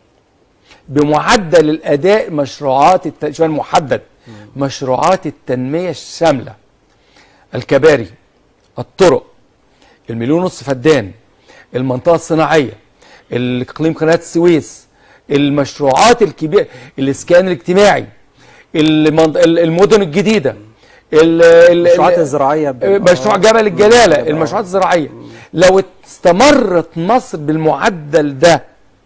بمعدل الاداء مشروعات الت... شويه محدد مشروعات التنميه الشامله الكباري الطرق المليون ونص فدان المنطقه الصناعيه اقليم قناه السويس المشروعات الكبيره الاسكان الاجتماعي المنط... المدن الجديده ال... ال... المشروعات ال- الزراعيه ب- مشروع آه. جبل الجلاله آه. المشروعات الزراعيه لو استمرت مصر بالمعدل ده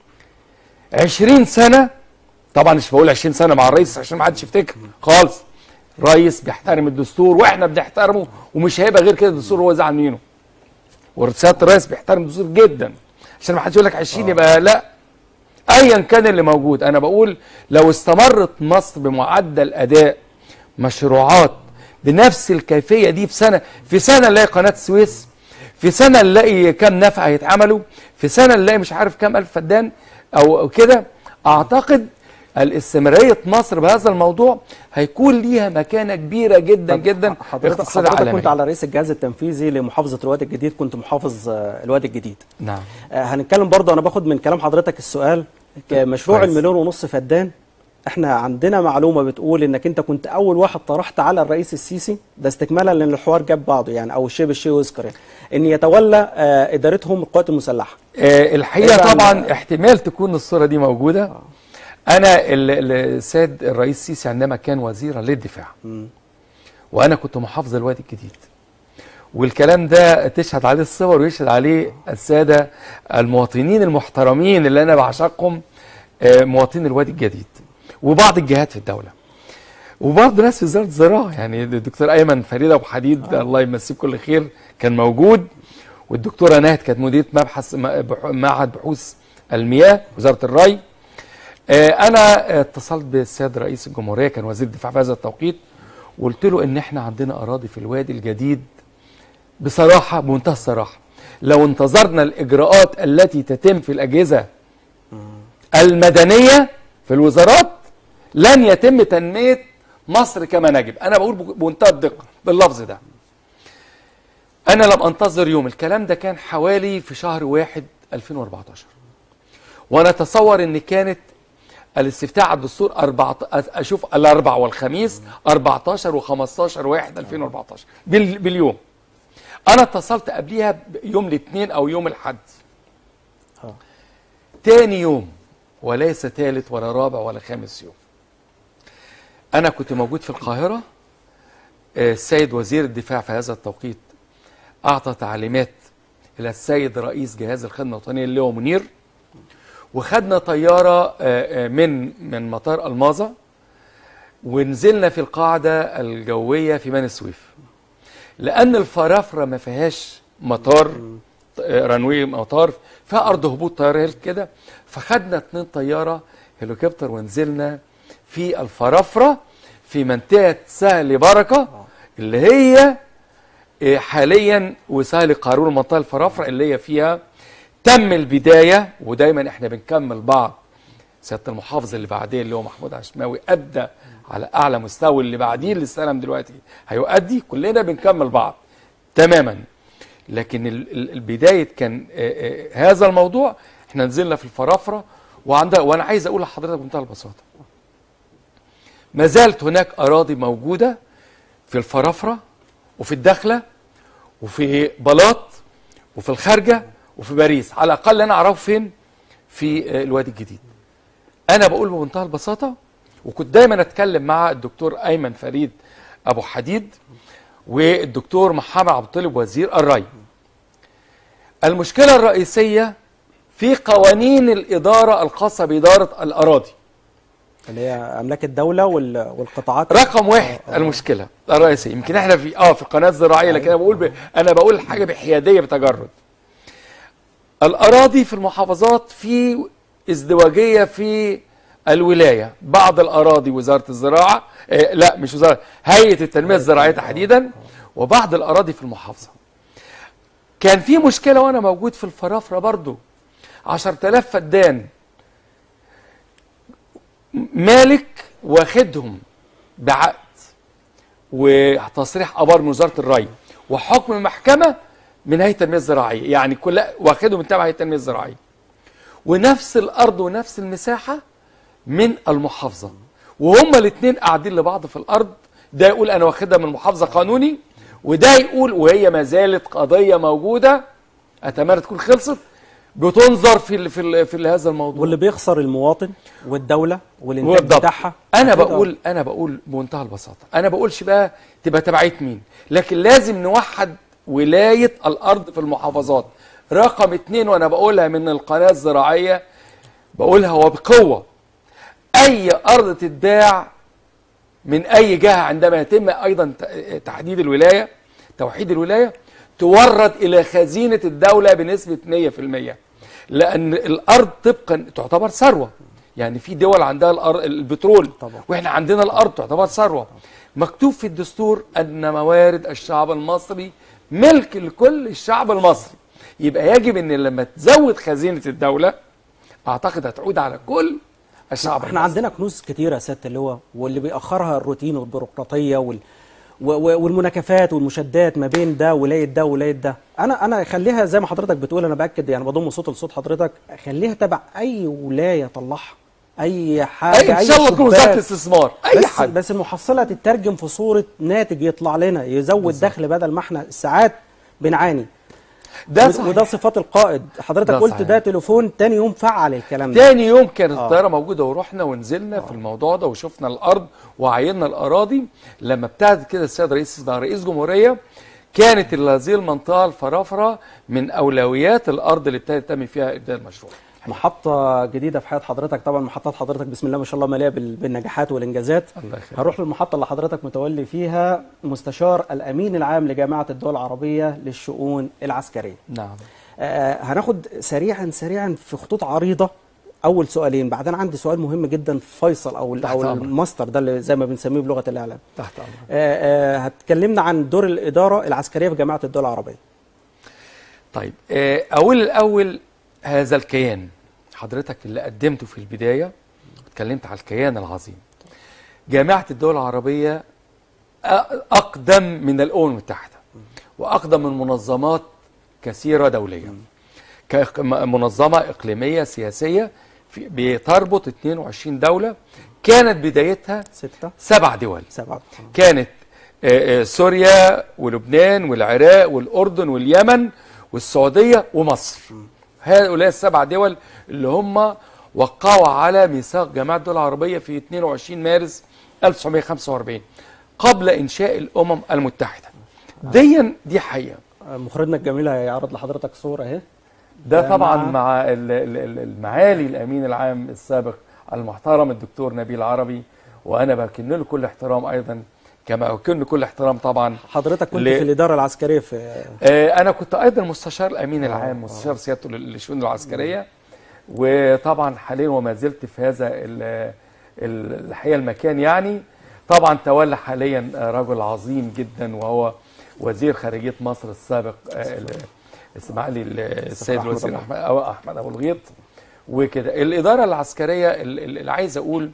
20 سنه طبعا مش بقول 20 سنه مع الرئيس عشان ما حدش يفتكر خالص رئيس بيحترم الدستور واحنا بنحترمه ومش هيبقى غير كده الدستور هو زعل منه ورساله الرئيس بيحترم الدستور جدا عشان ما حدش يقول لك 20 يبقى لا ايا كان اللي موجود انا بقول لو استمرت مصر بمعدل اداء مشروعات بنفس الكيفيه دي في سنه في سنه نلاقي قناه السويس في سنه نلاقي كام نفق هيتعملوا في سنه نلاقي مش عارف كام الف فدان او أو كده اعتقد الاستمراريه مصر بهذا الموضوع هيكون ليها مكانه كبيره جدا جدا في حضرتك الاقتصاد حضرتك العالمي كنت على رئيس الجهاز التنفيذي لمحافظه الوادي الجديد كنت محافظ آه، الوادي الجديد نعم آه، هنتكلم برضه انا باخد من كلام حضرتك السؤال ك- مشروع كويس. المليون ونص فدان احنا عندنا معلومه بتقول انك انت كنت اول واحد طرحت على الرئيس السيسي ده استكمالا لان الحوار جاب بعضه يعني او الشيء بالشيء يذكر يعني ان يتولى آه، ادارتهم القوات المسلحه آه، الحقيقه إيه بقى طبعا ال- احتمال تكون الصوره دي موجوده انا ال- ال- السيد الرئيس السيسي عندما كان وزيرا للدفاع وانا كنت محافظ الوادي الجديد والكلام ده تشهد عليه الصور ويشهد عليه الساده المواطنين المحترمين اللي انا بعشقهم آه، مواطنين الوادي الجديد وبعض الجهات في الدوله وبرضه ناس في وزاره الزراعه يعني الدكتور ايمن فريد ابو حديد آه. الله يمسيه بكل خير كان موجود والدكتوره ناهد كانت مديره مبحث م- بح- معهد بحوث المياه وزاره الري آه، انا اتصلت بالسيد رئيس الجمهوريه كان وزير الدفاع في هذا التوقيت وقلت له ان احنا عندنا اراضي في الوادي الجديد بصراحه بمنتهى الصراحه لو انتظرنا الاجراءات التي تتم في الاجهزه المدنيه في الوزارات لن يتم تنميه مصر كما نجب انا بقول بمنتهى الدقه باللفظ ده انا لم انتظر يوم الكلام ده كان حوالي في شهر واحد 2014 وانا اتصور ان كانت الاستفتاء على الدستور أربعة اشوف الاربع والخميس 14 و15 واحد 2014 بال- باليوم انا اتصلت قبليها يوم الاثنين او يوم الاحد آه. تاني يوم وليس ثالث ولا رابع ولا خامس يوم انا كنت موجود في القاهره آه، السيد وزير الدفاع في هذا التوقيت اعطى تعليمات الى السيد رئيس جهاز الخدمه الوطنيه اللي هو منير وخدنا طياره آه، آه، من من مطار الماظه ونزلنا في القاعده الجويه في بني سويف لان الفرافره ما فيهاش مطار آه، رنوي مطار فيها ارض هبوط طياره هيل كده فخدنا اتنين طياره هليكوبتر ونزلنا في الفرافره في منطقه سهل بركه اللي هي آه، حاليا وسهل قارون المنطقه الفرافره اللي هي فيها تم البدايه ودايما احنا بنكمل بعض سياده المحافظ اللي بعديه اللي هو محمود عشماوي ادى على اعلى مستوى اللي بعديه اللي استلم دلوقتي هيؤدي كلنا بنكمل بعض تماما لكن ال- ال- البدايه كان آه، آه، هذا الموضوع احنا نزلنا في الفرافره وعندها وانا عايز اقول لحضرتك بمنتهى البساطه ما زالت هناك اراضي موجوده في الفرافره وفي الداخله وفي بلاط وفي الخارجه وفي باريس على الاقل انا اعرفه فين في آه، الوادي الجديد انا بقول بمنتهى البساطه وكنت دايما اتكلم مع الدكتور ايمن فريد ابو حديد والدكتور محمد عبد الطالب وزير الري المشكله الرئيسيه في قوانين الاداره الخاصه باداره الاراضي اللي هي املاك الدوله وال- والقطاعات رقم واحد المشكله الرئيسيه يمكن احنا في اه في القناه الزراعيه لكن انا بقول ب... انا بقول حاجه بحياديه بتجرد الاراضي في المحافظات في ازدواجيه في الولايه بعض الاراضي وزاره الزراعه آه لا مش وزاره هيئه التنميه الزراعيه تحديدا وبعض الاراضي في المحافظه كان في مشكله وانا موجود في الفرافره برضو 10000 فدان مالك واخدهم بعقد وتصريح ابار من وزاره الري وحكم محكمه من هيئه التنميه الزراعيه يعني كل واخدهم من تبع هيئه التنميه الزراعيه ونفس الارض ونفس المساحه من المحافظه وهما الاثنين قاعدين لبعض في الارض ده يقول انا واخدها من محافظه قانوني وده يقول وهي ما زالت قضيه موجوده اتمنى تكون خلصت بتنظر في ال في, ال في ال هذا الموضوع واللي بيخسر المواطن والدوله والانتاج بالضبط. بتاعها انا أكيد بقول انا بقول بمنتهى البساطه انا بقولش بقى تبقى تبعيه مين لكن لازم نوحد ولايه الارض في المحافظات رقم اتنين وانا بقولها من القناه الزراعيه بقولها وبقوه اي ارض تتباع من اي جهه عندما يتم ايضا ت- تحديد الولايه توحيد الولايه تورد الى خزينه الدوله بنسبه 100% لان الارض طبقا تعتبر ثروه يعني في دول عندها الأر- البترول طبعا. واحنا عندنا الارض تعتبر ثروه مكتوب في الدستور ان موارد الشعب المصري ملك لكل الشعب المصري يبقى يجب ان لما تزود خزينه الدوله اعتقد هتعود على كل الشعب احنا عندنا كنوز كتيره يا سياده اللواء واللي بيأخرها الروتين والبيروقراطيه وال و- و- والمناكفات والمشادات ما بين ده ولايه ده ولايه ده انا انا اخليها زي ما حضرتك بتقول انا باكد يعني بضم صوت لصوت حضرتك خليها تبع اي ولايه طلعها اي حاجه اي ان شاء الله تكون شباك. وزاره الاستثمار اي بس حد بس المحصله تترجم في صوره ناتج يطلع لنا يزود دخل بدل ما احنا ساعات بنعاني ده وده- صحيح. وده صفات القائد حضرتك ده قلت صحيح. ده تليفون تاني يوم فعل الكلام ده تاني يوم كانت آه. الطياره موجوده ورحنا ونزلنا في الموضوع ده وشفنا الارض وعيننا الاراضي لما ابتعد كده السيد رئيس مع رئيس جمهوريه كانت هذه المنطقه الفرافره من اولويات الارض اللي ابتدت تم فيها ابداء المشروع محطة جديدة في حياة حضرتك طبعا محطات حضرتك بسم الله ما شاء الله مليئة بال- بالنجاحات والإنجازات الله يخليك. هنروح للمحطة اللي حضرتك متولي فيها مستشار الأمين العام لجامعة الدول العربية للشؤون العسكرية نعم آه هناخد سريعا سريعا في خطوط عريضة أول سؤالين بعدين عندي سؤال مهم جدا فيصل أو ال- تحت أو أمرك. الماستر ده اللي زي ما بنسميه بلغة الإعلام تحت امرك آه آه هتكلمنا عن دور الإدارة العسكرية في جامعة الدول العربية طيب آه، اقول الاول هذا الكيان حضرتك اللي قدمته في البدايه اتكلمت على الكيان العظيم جامعه الدول العربيه أ- اقدم من الامم المتحده واقدم من منظمات كثيره دوليه كمنظمه اقليميه سياسيه في- بتربط 22 دوله كانت بدايتها ستة سبع دول سبعة كانت آه، آه، سوريا ولبنان والعراق والأردن واليمن والسعودية ومصر هؤلاء السبع دول اللي هم وقعوا على ميثاق جامعة الدول العربية في 22 مارس 1945 قبل إنشاء الأمم المتحدة دي دي حقيقة آه، مخرجنا الجميل هيعرض لحضرتك صورة أهي ده ده طبعا مع- مع ال- ال- ال- المعالي الامين العام السابق المحترم الدكتور نبيل عربي وانا بكن له كل احترام ايضا كما اكن كل احترام طبعا حضرتك كنت ل- في الإدارة العسكرية في آه، انا كنت ايضا مستشار الامين العام مستشار سيادته لل- للشؤون العسكريه وطبعا حاليا وما زلت في هذا ال- ال- الحقيقه المكان يعني طبعا تولى حاليا آه، رجل عظيم جدا وهو وزير خارجيه مصر السابق آه، ال- اسماعيلي ال- السيد أحمد الوزير أبو احمد أو احمد ابو الغيط وكده الاداره العسكريه ال- ال- اللي عايز اقول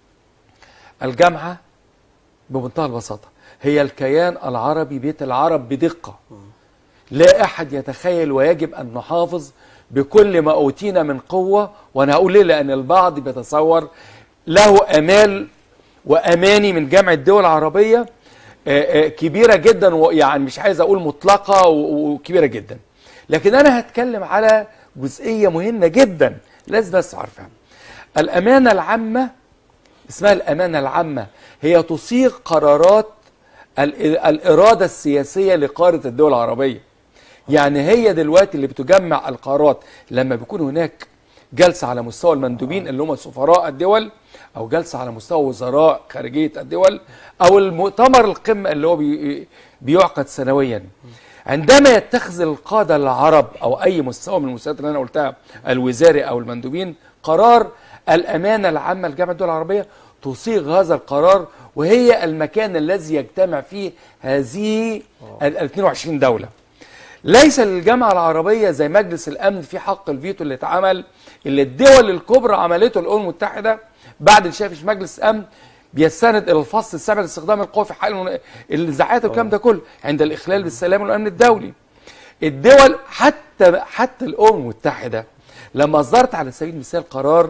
الجامعه بمنتهى البساطه هي الكيان العربي بيت العرب بدقه لا احد يتخيل ويجب ان نحافظ بكل ما اوتينا من قوه وانا هقول ليه لان البعض بيتصور له امال واماني من جامعه الدول العربيه آه، آه، كبيره جدا ويعني مش عايز اقول مطلقه و- وكبيره جدا لكن انا هتكلم على جزئيه مهمه جدا لازم بس تعرفها الامانه العامه اسمها الامانه العامه هي تصيغ قرارات ال- الاراده السياسيه لقاره الدول العربيه يعني هي دلوقتي اللي بتجمع القرارات لما بيكون هناك جلسه على مستوى المندوبين اللي هم سفراء الدول او جلسه على مستوى وزراء خارجيه الدول او المؤتمر القمه اللي هو بي بيعقد سنويا عندما يتخذ القاده العرب او اي مستوى من المستويات اللي انا قلتها الوزاري او المندوبين قرار الامانه العامه لجامعه الدول العربيه تصيغ هذا القرار وهي المكان الذي يجتمع فيه هذه ال 22 دوله ليس للجامعة العربية زي مجلس الأمن في حق الفيتو اللي اتعمل اللي الدول الكبرى عملته الأمم المتحدة بعد انشاء في مجلس الأمن بيستند إلى الفصل السابع لاستخدام القوة في حل المن- النزاعات والكلام ده كله عند الإخلال بالسلام والأمن الدولي. الدول حتى حتى الأمم المتحدة لما أصدرت على سبيل المثال قرار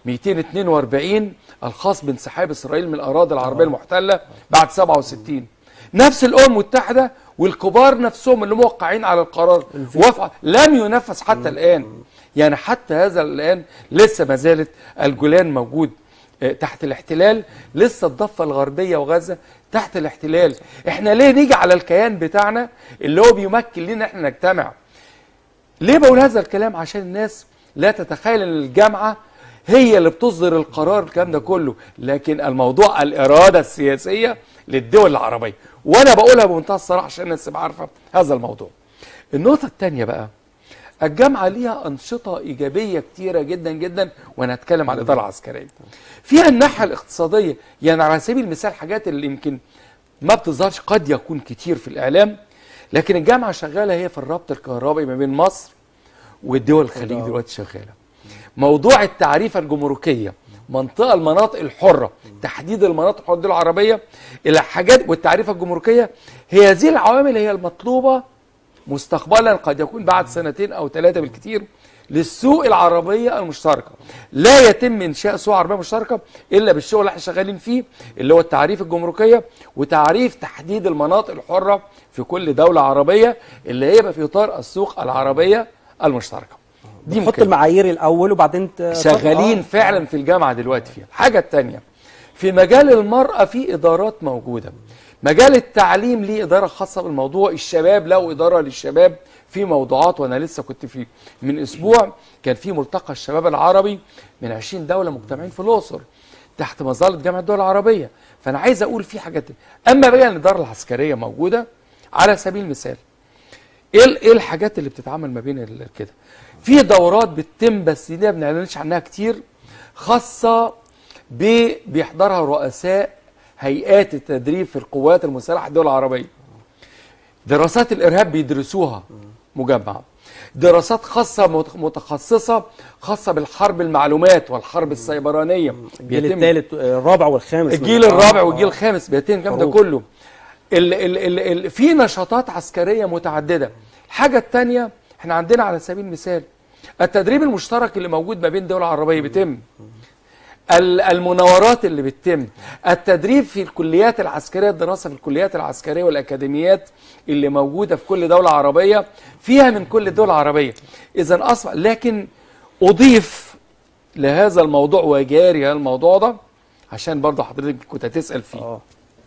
242 الخاص بانسحاب إسرائيل من الأراضي العربية المحتلة بعد 67 نفس الأمم المتحدة والكبار نفسهم اللي موقعين على القرار وافقوا لم ينفذ حتى الآن يعني حتى هذا الآن لسه ما زالت الجولان موجود آه، تحت الاحتلال لسه الضفة الغربية وغزة تحت الاحتلال احنا ليه نيجي على الكيان بتاعنا اللي هو بيمكن لنا احنا نجتمع ليه بقول هذا الكلام عشان الناس لا تتخيل ان الجامعه هي اللي بتصدر القرار الكلام ده كله لكن الموضوع الاراده السياسيه للدول العربيه وانا بقولها بمنتهى الصراحه عشان الناس تبقى عارفه هذا الموضوع النقطه الثانيه بقى الجامعه ليها انشطه ايجابيه كتيره جدا جدا وانا هتكلم عن الاداره العسكريه فيها الناحيه الاقتصاديه يعني على سبيل المثال حاجات اللي يمكن ما بتظهرش قد يكون كتير في الاعلام لكن الجامعه شغاله هي في الربط الكهربائي ما بين مصر والدول الخليج وده- دلوقتي شغاله موضوع التعريفه الجمركيه منطقه المناطق الحره تحديد المناطق الحره الدول العربيه الى حاجات والتعريفه الجمركيه هي هذه العوامل هي المطلوبه مستقبلا قد يكون بعد سنتين او ثلاثه بالكثير للسوق العربيه المشتركه لا يتم انشاء سوق عربيه مشتركه الا بالشغل اللي احنا شغالين فيه اللي هو التعريف الجمركيه وتعريف تحديد المناطق الحره في كل دوله عربيه اللي هي في اطار السوق العربيه المشتركه دي نحط ممكن. المعايير الاول وبعدين ت- شغالين آه. فعلا في الجامعه دلوقتي فيها الحاجه الثانيه في مجال المراه في ادارات موجوده مجال التعليم ليه اداره خاصه بالموضوع الشباب له اداره للشباب في موضوعات وانا لسه كنت في من اسبوع كان في ملتقى الشباب العربي من 20 دوله مجتمعين في الاقصر تحت مظله جامعه الدول العربيه فانا عايز اقول في حاجات اما بقى الاداره العسكريه موجوده على سبيل المثال ايه ال- ايه الحاجات اللي بتتعمل ما بين ال- كده في دورات بتتم بس دي ما بنعلنش عنها كتير خاصه ب- بيحضرها رؤساء هيئات التدريب في القوات المسلحه الدول العربيه دراسات الارهاب بيدرسوها مجمعه دراسات خاصه مت- متخصصه خاصه بالحرب المعلومات والحرب السيبرانيه الجيل بيتم- الثالث الرابع والخامس الجيل من- الرابع آه، والجيل آه. الخامس بيتم الكلام ده حروب. كله ال ال ال ال في نشاطات عسكريه متعدده الحاجه الثانيه احنا عندنا على سبيل المثال التدريب المشترك اللي موجود ما بين الدول العربيه بيتم ال- المناورات اللي بتتم التدريب في الكليات العسكريه الدراسه في الكليات العسكريه والاكاديميات اللي موجوده في كل دوله عربيه فيها من كل الدول العربيه اذا اصبح لكن اضيف لهذا الموضوع وجاري هذا الموضوع ده عشان برضه حضرتك كنت هتسال فيه اه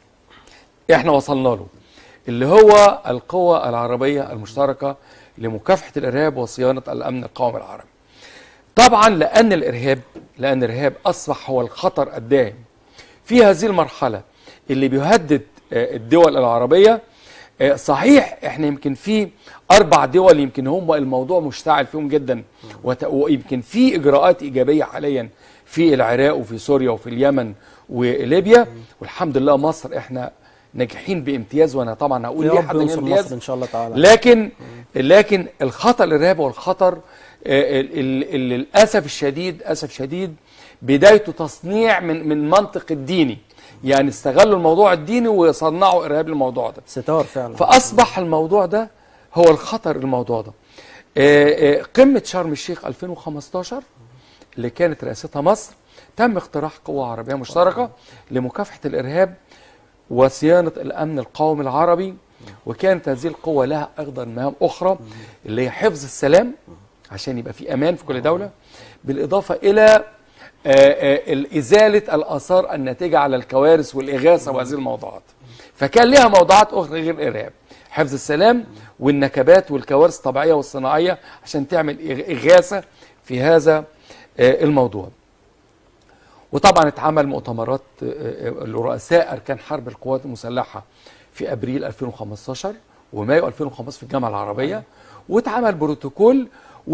احنا وصلنا له اللي هو القوى العربية المشتركة لمكافحة الإرهاب وصيانة الأمن القومي العربي طبعا لأن الإرهاب لأن الإرهاب أصبح هو الخطر الدائم في هذه المرحلة اللي بيهدد آه، الدول العربية آه، صحيح احنا يمكن في أربع دول يمكن هم الموضوع مشتعل فيهم جدا وت- ويمكن في إجراءات إيجابية حاليا في العراق وفي سوريا وفي اليمن وليبيا والحمد لله مصر احنا ناجحين بامتياز وانا طبعا هقول يا ليه رب حد ينصر الامتياز مصر ان شاء الله تعالى لكن لكن الخطر الارهابي والخطر آه، ال- ال- ال- للاسف الشديد اسف شديد بدايته تصنيع من من منطق الديني يعني استغلوا الموضوع الديني وصنعوا ارهاب للموضوع ده ستار فعلا فاصبح الموضوع ده هو الخطر الموضوع ده آه، آه، قمه شرم الشيخ 2015 اللي كانت رئاستها مصر تم اقتراح قوة عربية مشتركة لمكافحة الإرهاب وصيانة الأمن القومي العربي وكانت هذه القوة لها أيضا مهام أخرى اللي هي حفظ السلام عشان يبقى في أمان في كل دولة بالإضافة إلى آه، آه، إزالة الآثار الناتجة على الكوارث والإغاثة وهذه الموضوعات فكان لها موضوعات أخرى غير الإرهاب حفظ السلام والنكبات والكوارث الطبيعية والصناعية عشان تعمل إغ- إغاثة في هذا آه، الموضوع وطبعا اتعمل مؤتمرات آه، آه، لرؤساء اركان حرب القوات المسلحه في ابريل 2015 ومايو 2015 في الجامعه العربيه واتعمل بروتوكول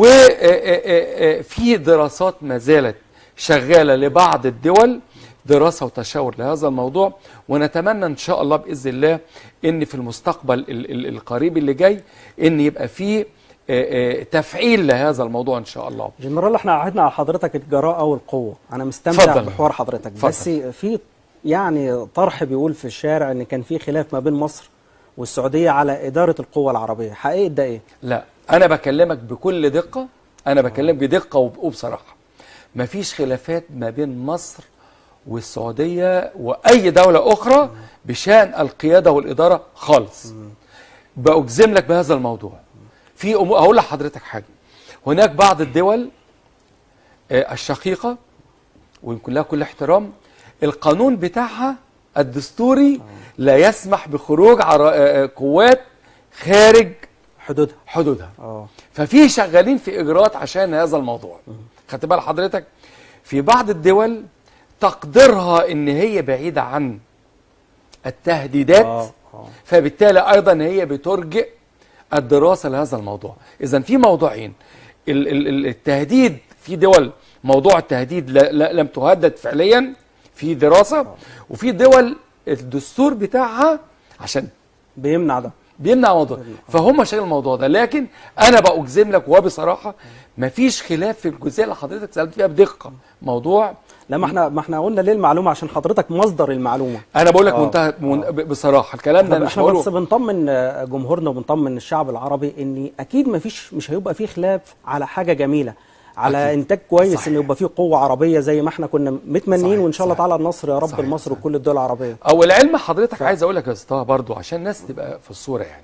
وفي دراسات ما زالت شغاله لبعض الدول دراسه وتشاور لهذا الموضوع ونتمنى ان شاء الله باذن الله ان في المستقبل ال- ال- القريب اللي جاي ان يبقى فيه آه، آه، تفعيل لهذا الموضوع ان شاء الله جنرال احنا عهدنا على حضرتك الجراءة والقوة انا مستمتع اتفضل. بحوار حضرتك اتفضل. بس في يعني طرح بيقول في الشارع ان كان في خلاف ما بين مصر والسعودية على إدارة القوة العربية حقيقة ده ايه لا انا بكلمك بكل دقه انا بكلمك بدقه وب- وبصراحه مفيش خلافات ما بين مصر والسعوديه واي دوله اخرى بشان القياده والاداره خالص باجزم لك بهذا الموضوع في أمور هقول لحضرتك حاجه هناك بعض الدول آه، الشقيقه ويمكن لها كل احترام القانون بتاعها الدستوري لا يسمح بخروج عرا- آه، آه، قوات خارج حدودها حدودها اه ففي شغالين في اجراءات عشان هذا الموضوع خدت بال حضرتك في بعض الدول تقديرها ان هي بعيده عن التهديدات اه اه فبالتالي ايضا هي بترجئ الدراسه لهذا الموضوع اذا في موضوعين ال- ال- ال- التهديد في دول موضوع التهديد لا لا لم تهدد فعليا في دراسه وفي دول الدستور بتاعها عشان بيمنع ده بيمنع موضوع فهم شايلين الموضوع ده لكن انا بأجزم لك وبصراحه مفيش خلاف في الجزئيه اللي حضرتك سالت فيها بدقه موضوع لا ما احنا ما احنا قلنا ليه المعلومه عشان حضرتك مصدر المعلومه انا بقول لك آه. منتهى من بصراحه الكلام ده احنا, مش احنا هقوله بس بنطمن آه، جمهورنا وبنطمن الشعب العربي ان اكيد ما فيش مش هيبقى فيه خلاف على حاجه جميله على أكيد. انتاج كويس صحيح. ان يبقى فيه قوه عربيه زي ما احنا كنا متمنين صحيح، وان شاء الله صحيح. تعالى النصر يا رب صحيح، لمصر صحيح. وكل الدول العربيه او العلم حضرتك عايز اقول لك يا اسطى برضو عشان الناس تبقى في الصوره يعني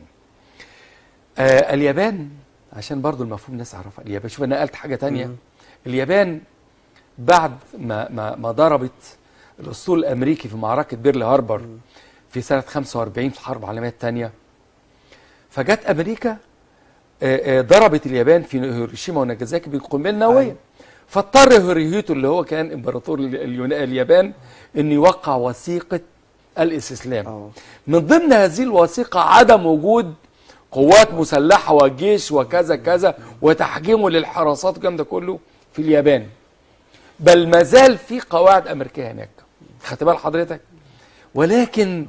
آه اليابان عشان برضو المفهوم الناس يعرفها اليابان شوف انا نقلت حاجه تانية اليابان بعد ما ما ما ضربت الاسطول الامريكي في معركه بيرل هاربر في سنه 45 في الحرب العالميه الثانيه فجت امريكا آه، آه، ضربت اليابان في هيروشيما وناجازاكي بالقنبله النوويه فاضطر هيروهيتو اللي هو كان امبراطور ال- اليون- اليابان انه يوقع وثيقه الاستسلام آه. من ضمن هذه الوثيقه عدم وجود قوات مسلحه وجيش وكذا كذا وتحجيمه للحراسات والكلام ده كله في اليابان بل ما زال في قواعد امريكيه هناك خدت بال حضرتك ولكن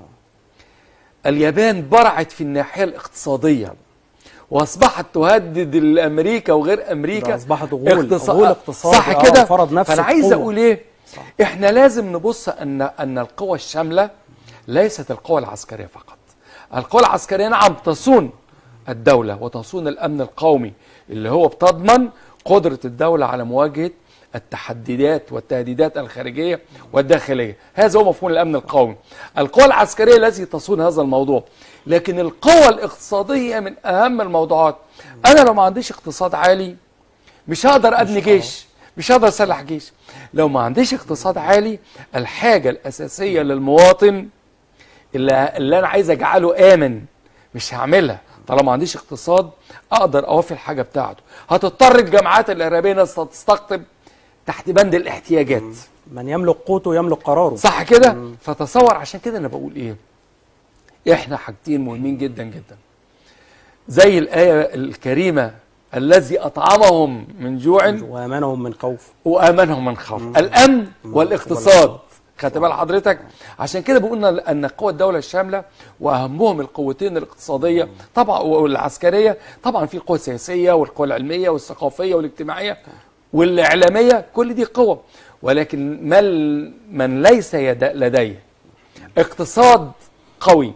اليابان برعت في الناحيه الاقتصاديه واصبحت تهدد الامريكا وغير امريكا ده أصبحت غول- اقتصا- غول اقتصادي، صح آه، كده فرض نفسه فانا عايز بقوة. اقول ايه احنا لازم نبص ان ان القوى الشامله ليست القوى العسكريه فقط القوى العسكريه نعم تصون الدوله وتصون الامن القومي اللي هو بتضمن قدره الدوله على مواجهه التحديات والتهديدات الخارجيه والداخليه هذا هو مفهوم الامن القومي القوى العسكريه التي تصون هذا الموضوع لكن القوى الاقتصاديه من اهم الموضوعات انا لو ما عنديش اقتصاد عالي مش هقدر ابني جيش مش هقدر اسلح جيش لو ما عنديش اقتصاد عالي الحاجه الاساسيه للمواطن اللي, اللي انا عايز اجعله امن مش هعملها طالما ما عنديش اقتصاد اقدر اوفي الحاجه بتاعته هتضطر الجامعات الارهابيه ناس تستقطب تحت بند الاحتياجات من يملك قوته يملك قراره صح كده فتصور عشان كده انا بقول ايه احنا حاجتين مهمين جدا جدا زي الايه الكريمه الذي اطعمهم من جوع وامانهم من خوف وامنهم من خوف الامن والاقتصاد خدت بال حضرتك عشان كده بقولنا ان قوى الدوله الشامله واهمهم القوتين الاقتصاديه طبعا والعسكريه طبعا في القوى السياسيه والقوى العلميه والثقافيه والاجتماعيه والاعلاميه كل دي قوى ولكن من من ليس يد- لديه اقتصاد قوي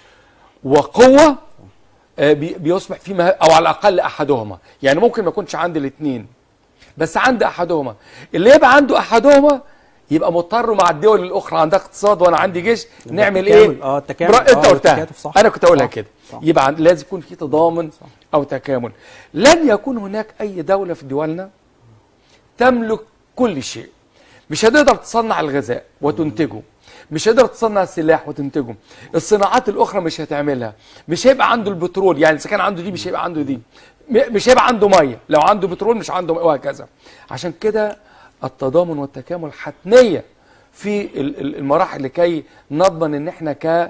وقوه آه، بي- بيصبح فيما او على الاقل احدهما يعني ممكن ما يكونش عندي الاثنين بس عند احدهما اللي يبقى عنده احدهما يبقى مضطر مع الدول الاخرى عندها اقتصاد وانا عندي جيش نعمل ايه التكامل، اه التكامل برا- انت آه، قلتها والتكاتف، صح. انا كنت اقولها صح، كده صح. يبقى عن- لازم يكون في تضامن او تكامل لن يكون هناك اي دوله في دولنا تملك كل شيء مش هتقدر تصنع الغذاء وتنتجه مش هتقدر تصنع السلاح وتنتجه الصناعات الاخرى مش هتعملها مش هيبقى عنده البترول يعني اذا كان عنده دي مش هيبقى عنده دي م- مش هيبقى عنده ميه لو عنده بترول مش عنده مية وهكذا عشان كده التضامن والتكامل حتميه في ال- ال- المراحل لكي نضمن ان احنا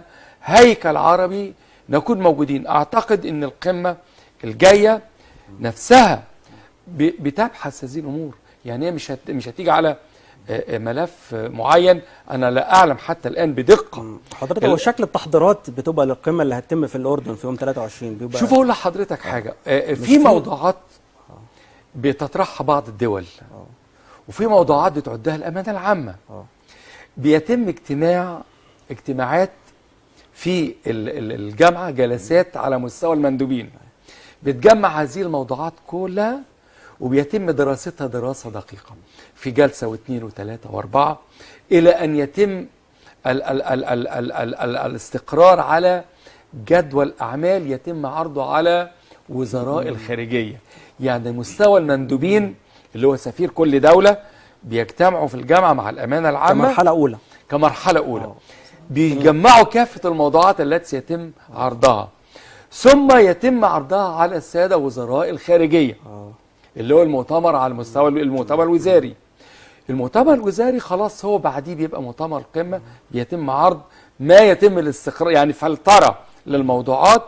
كهيكل عربي نكون موجودين اعتقد ان القمه الجايه نفسها ب- بتبحث هذه الامور يعني هي مش هت... مش هتيجي على آه، آه، ملف آه، معين انا لا اعلم حتى الان بدقه حضرتك ال- هو شكل التحضيرات بتبقى للقمه اللي هتتم في الاردن في يوم 23 بيبقى شوف اقول لحضرتك حاجه آه، آه، في في- موضوعات بتطرحها بعض الدول وفي موضوعات بتعدها الامانه العامه آه. بيتم اجتماع اجتماعات في ال- ال- الجامعه جلسات على مستوى المندوبين بتجمع هذه الموضوعات كلها وبيتم دراستها دراسه دقيقه في جلسه واثنين وثلاثه واربعه الى ان يتم ال ال ال ال ال ال ال الاستقرار على جدول اعمال يتم عرضه على وزراء الخارجيه يعني مستوى المندوبين اللي هو سفير كل دوله بيجتمعوا في الجامعه مع الامانه العامه كمرحله اولى كمرحلة أولى بيجمعوا كافة الموضوعات التي سيتم عرضها ثم يتم عرضها على السادة وزراء الخارجية اه اللي هو المؤتمر على مستوى المؤتمر الوزاري المؤتمر الوزاري خلاص هو بعديه بيبقى مؤتمر قمة بيتم عرض ما يتم الاستقرار يعني فلترة للموضوعات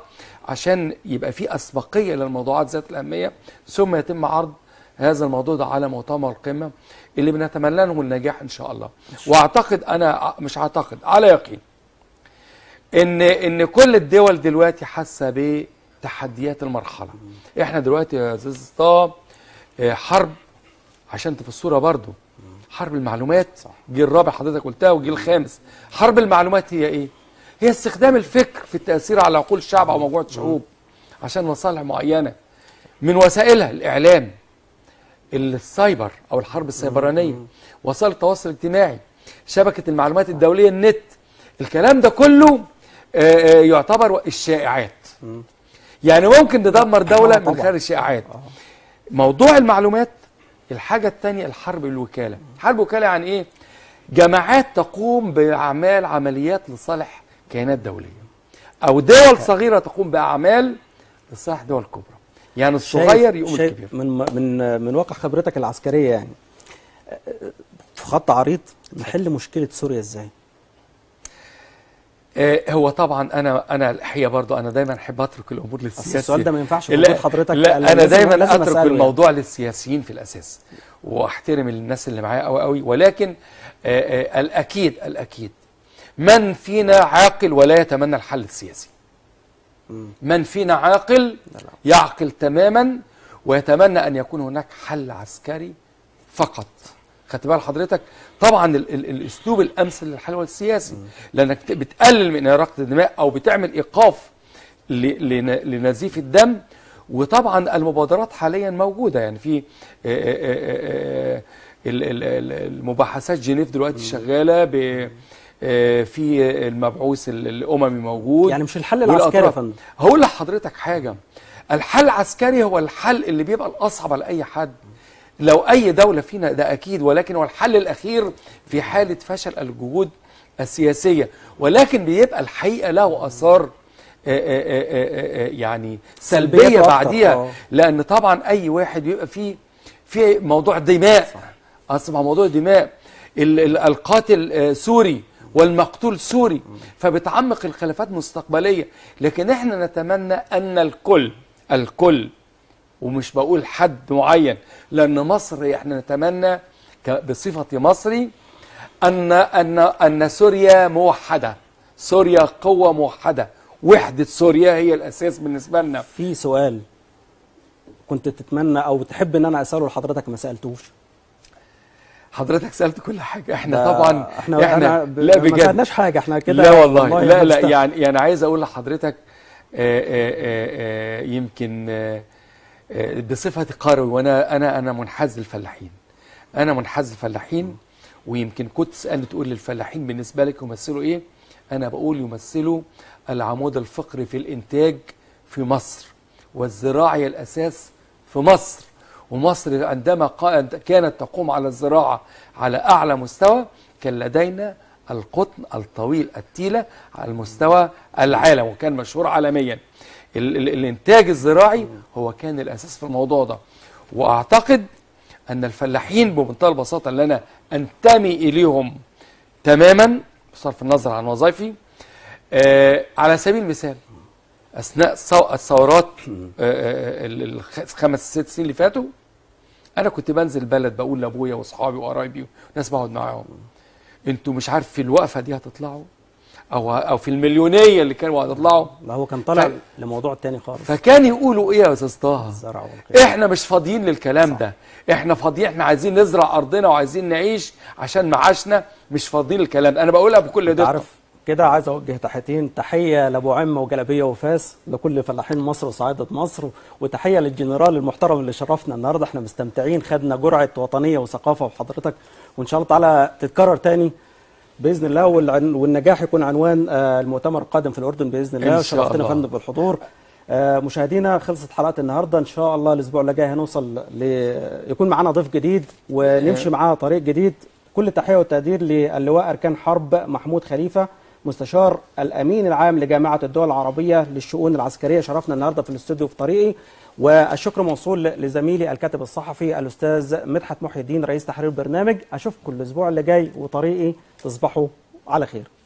عشان يبقى في اسبقيه للموضوعات ذات الاهميه ثم يتم عرض هذا الموضوع ده على مؤتمر القمه اللي بنتمنى لهم النجاح ان شاء الله واعتقد انا ع- مش اعتقد على يقين ان ان كل الدول دلوقتي حاسه بتحديات المرحله احنا دلوقتي يا استاذ طه آه، حرب عشان تبقى الصوره برضو حرب المعلومات جيل الرابع حضرتك قلتها والجيل الخامس حرب المعلومات هي ايه هي استخدام الفكر في التاثير على عقول الشعب او مجموعه شعوب عشان مصالح معينه من وسائلها الاعلام السايبر او الحرب السيبرانيه وسائل التواصل الاجتماعي شبكه المعلومات الدوليه النت الكلام ده كله آه، آه، يعتبر الشائعات يعني ممكن ندمر دوله آه، من طبعاً. خلال الشائعات موضوع المعلومات الحاجة الثانية الحرب الوكالة حرب الوكالة يعني ايه جماعات تقوم بأعمال عمليات لصالح كيانات دولية أو دول صغيرة تقوم بأعمال لصالح دول كبرى يعني الصغير يقوم شايف الكبير من من من واقع خبرتك العسكريه يعني في خط عريض نحل مشكله سوريا ازاي؟ آه، هو طبعا انا انا الحقيقه برضو انا دايما احب اترك الامور أصل للسياسه السؤال ده ما ينفعش لا, بوجود حضرتك لا أنا انا لازم- دايما لازم اترك أسأله الموضوع للسياسيين في الاساس واحترم الناس اللي معايا قوي قوي ولكن آه، آه، الاكيد الاكيد من فينا عاقل ولا يتمنى الحل السياسي من فينا عاقل يعقل تماما ويتمنى ان يكون هناك حل عسكري فقط خدت بال حضرتك طبعا ال ال الاسلوب الامثل للحل هو السياسي لانك بت- بتقلل من اراقه الدماء او بتعمل ايقاف ل- لن- لنزيف الدم وطبعا المبادرات حاليا موجوده يعني في آه، آه، آه، آه، ال- ال- ال- المباحثات جنيف دلوقتي شغاله ب آه، في المبعوث ال- الاممي موجود يعني مش الحل العسكري يا والأطراف. فندم هقول لحضرتك حاجة الحل العسكري هو الحل اللي بيبقى الأصعب على أي حد لو أي دولة فينا ده أكيد ولكن هو الحل الأخير في حالة فشل الجهود السياسية ولكن بيبقى الحقيقة له آثار آه، آه، آه، آه، آه، يعني سلبيات سلبية أكتر، بعديها آه. لأن طبعا أي واحد بيبقى فيه في موضوع دماء أصبح موضوع دماء ال- ال- القاتل آه، سوري والمقتول سوري فبتعمق الخلافات مستقبلية لكن احنا نتمنى أن الكل الكل ومش بقول حد معين لأن مصر احنا نتمنى ك- بصفتي مصري أن أن أن سوريا موحدة سوريا قوة موحدة وحدة سوريا هي الأساس بالنسبة لنا في سؤال كنت تتمنى او تحب ان انا اساله لحضرتك ما سالتوش حضرتك سألت كل حاجة احنا ده طبعا احنا احنا ب... لا ما بجد سالناش حاجه احنا كده لا والله لا لا هنستغرب. يعني يعني عايز اقول لحضرتك آه، آه، آه، آه، يمكن آه، آه، بصفتي قروي وانا انا انا منحاز للفلاحين انا منحاز للفلاحين ويمكن كنت تسالني تقول للفلاحين بالنسبه لك يمثلوا ايه انا بقول يمثلوا العمود الفقري في الانتاج في مصر والزراعه هي الاساس في مصر ومصر عندما قا- كانت تقوم على الزراعه على اعلى مستوى كان لدينا القطن الطويل التيله على المستوى العالم وكان مشهور عالميا ال ال الانتاج الزراعي هو كان الاساس في الموضوع ده واعتقد ان الفلاحين بمنتهى البساطه اللي انا انتمي اليهم تماما بصرف النظر عن وظائفي آه على سبيل المثال اثناء الثو- الثورات آه، آه، ال- الخ- الخمس ست سنين اللي فاتوا انا كنت بنزل بلد بقول لابويا واصحابي وقرايبي وناس بقعد معاهم انتوا مش عارف في الوقفه دي هتطلعوا او او في المليونيه اللي كانوا هتطلعوا لا هو كان طالع ف- لموضوع تاني خالص فكان يقولوا ايه يا استاذ طه الزرع والخير احنا مش فاضيين للكلام ده احنا فاضيين احنا عايزين نزرع ارضنا وعايزين نعيش عشان معاشنا مش فاضيين للكلام ده انا بقولها بكل انت دقه عارف كده عايز اوجه تحيتين تحيه لابو عمه وجلبيه وفاس لكل فلاحين مصر وصعايده مصر وتحيه للجنرال المحترم اللي شرفنا النهارده احنا مستمتعين خدنا جرعه وطنيه وثقافه وحضرتك وان شاء الله تعالى تتكرر تاني باذن الله والعن- والنجاح يكون عنوان آه، المؤتمر القادم في الاردن باذن الله إن شاء وشرفتنا الله. فندم بالحضور آه، مشاهدينا خلصت حلقه النهارده ان شاء الله الاسبوع اللي جاي هنوصل ل... يكون معانا ضيف جديد ونمشي معاه طريق جديد كل تحيه وتقدير للواء اركان حرب محمود خليفه مستشار الامين العام لجامعه الدول العربيه للشؤون العسكريه شرفنا النهارده في الاستوديو في طريقي والشكر موصول لزميلي الكاتب الصحفي الاستاذ مدحت محي الدين رئيس تحرير البرنامج اشوفكم الاسبوع اللي جاي وطريقي تصبحوا على خير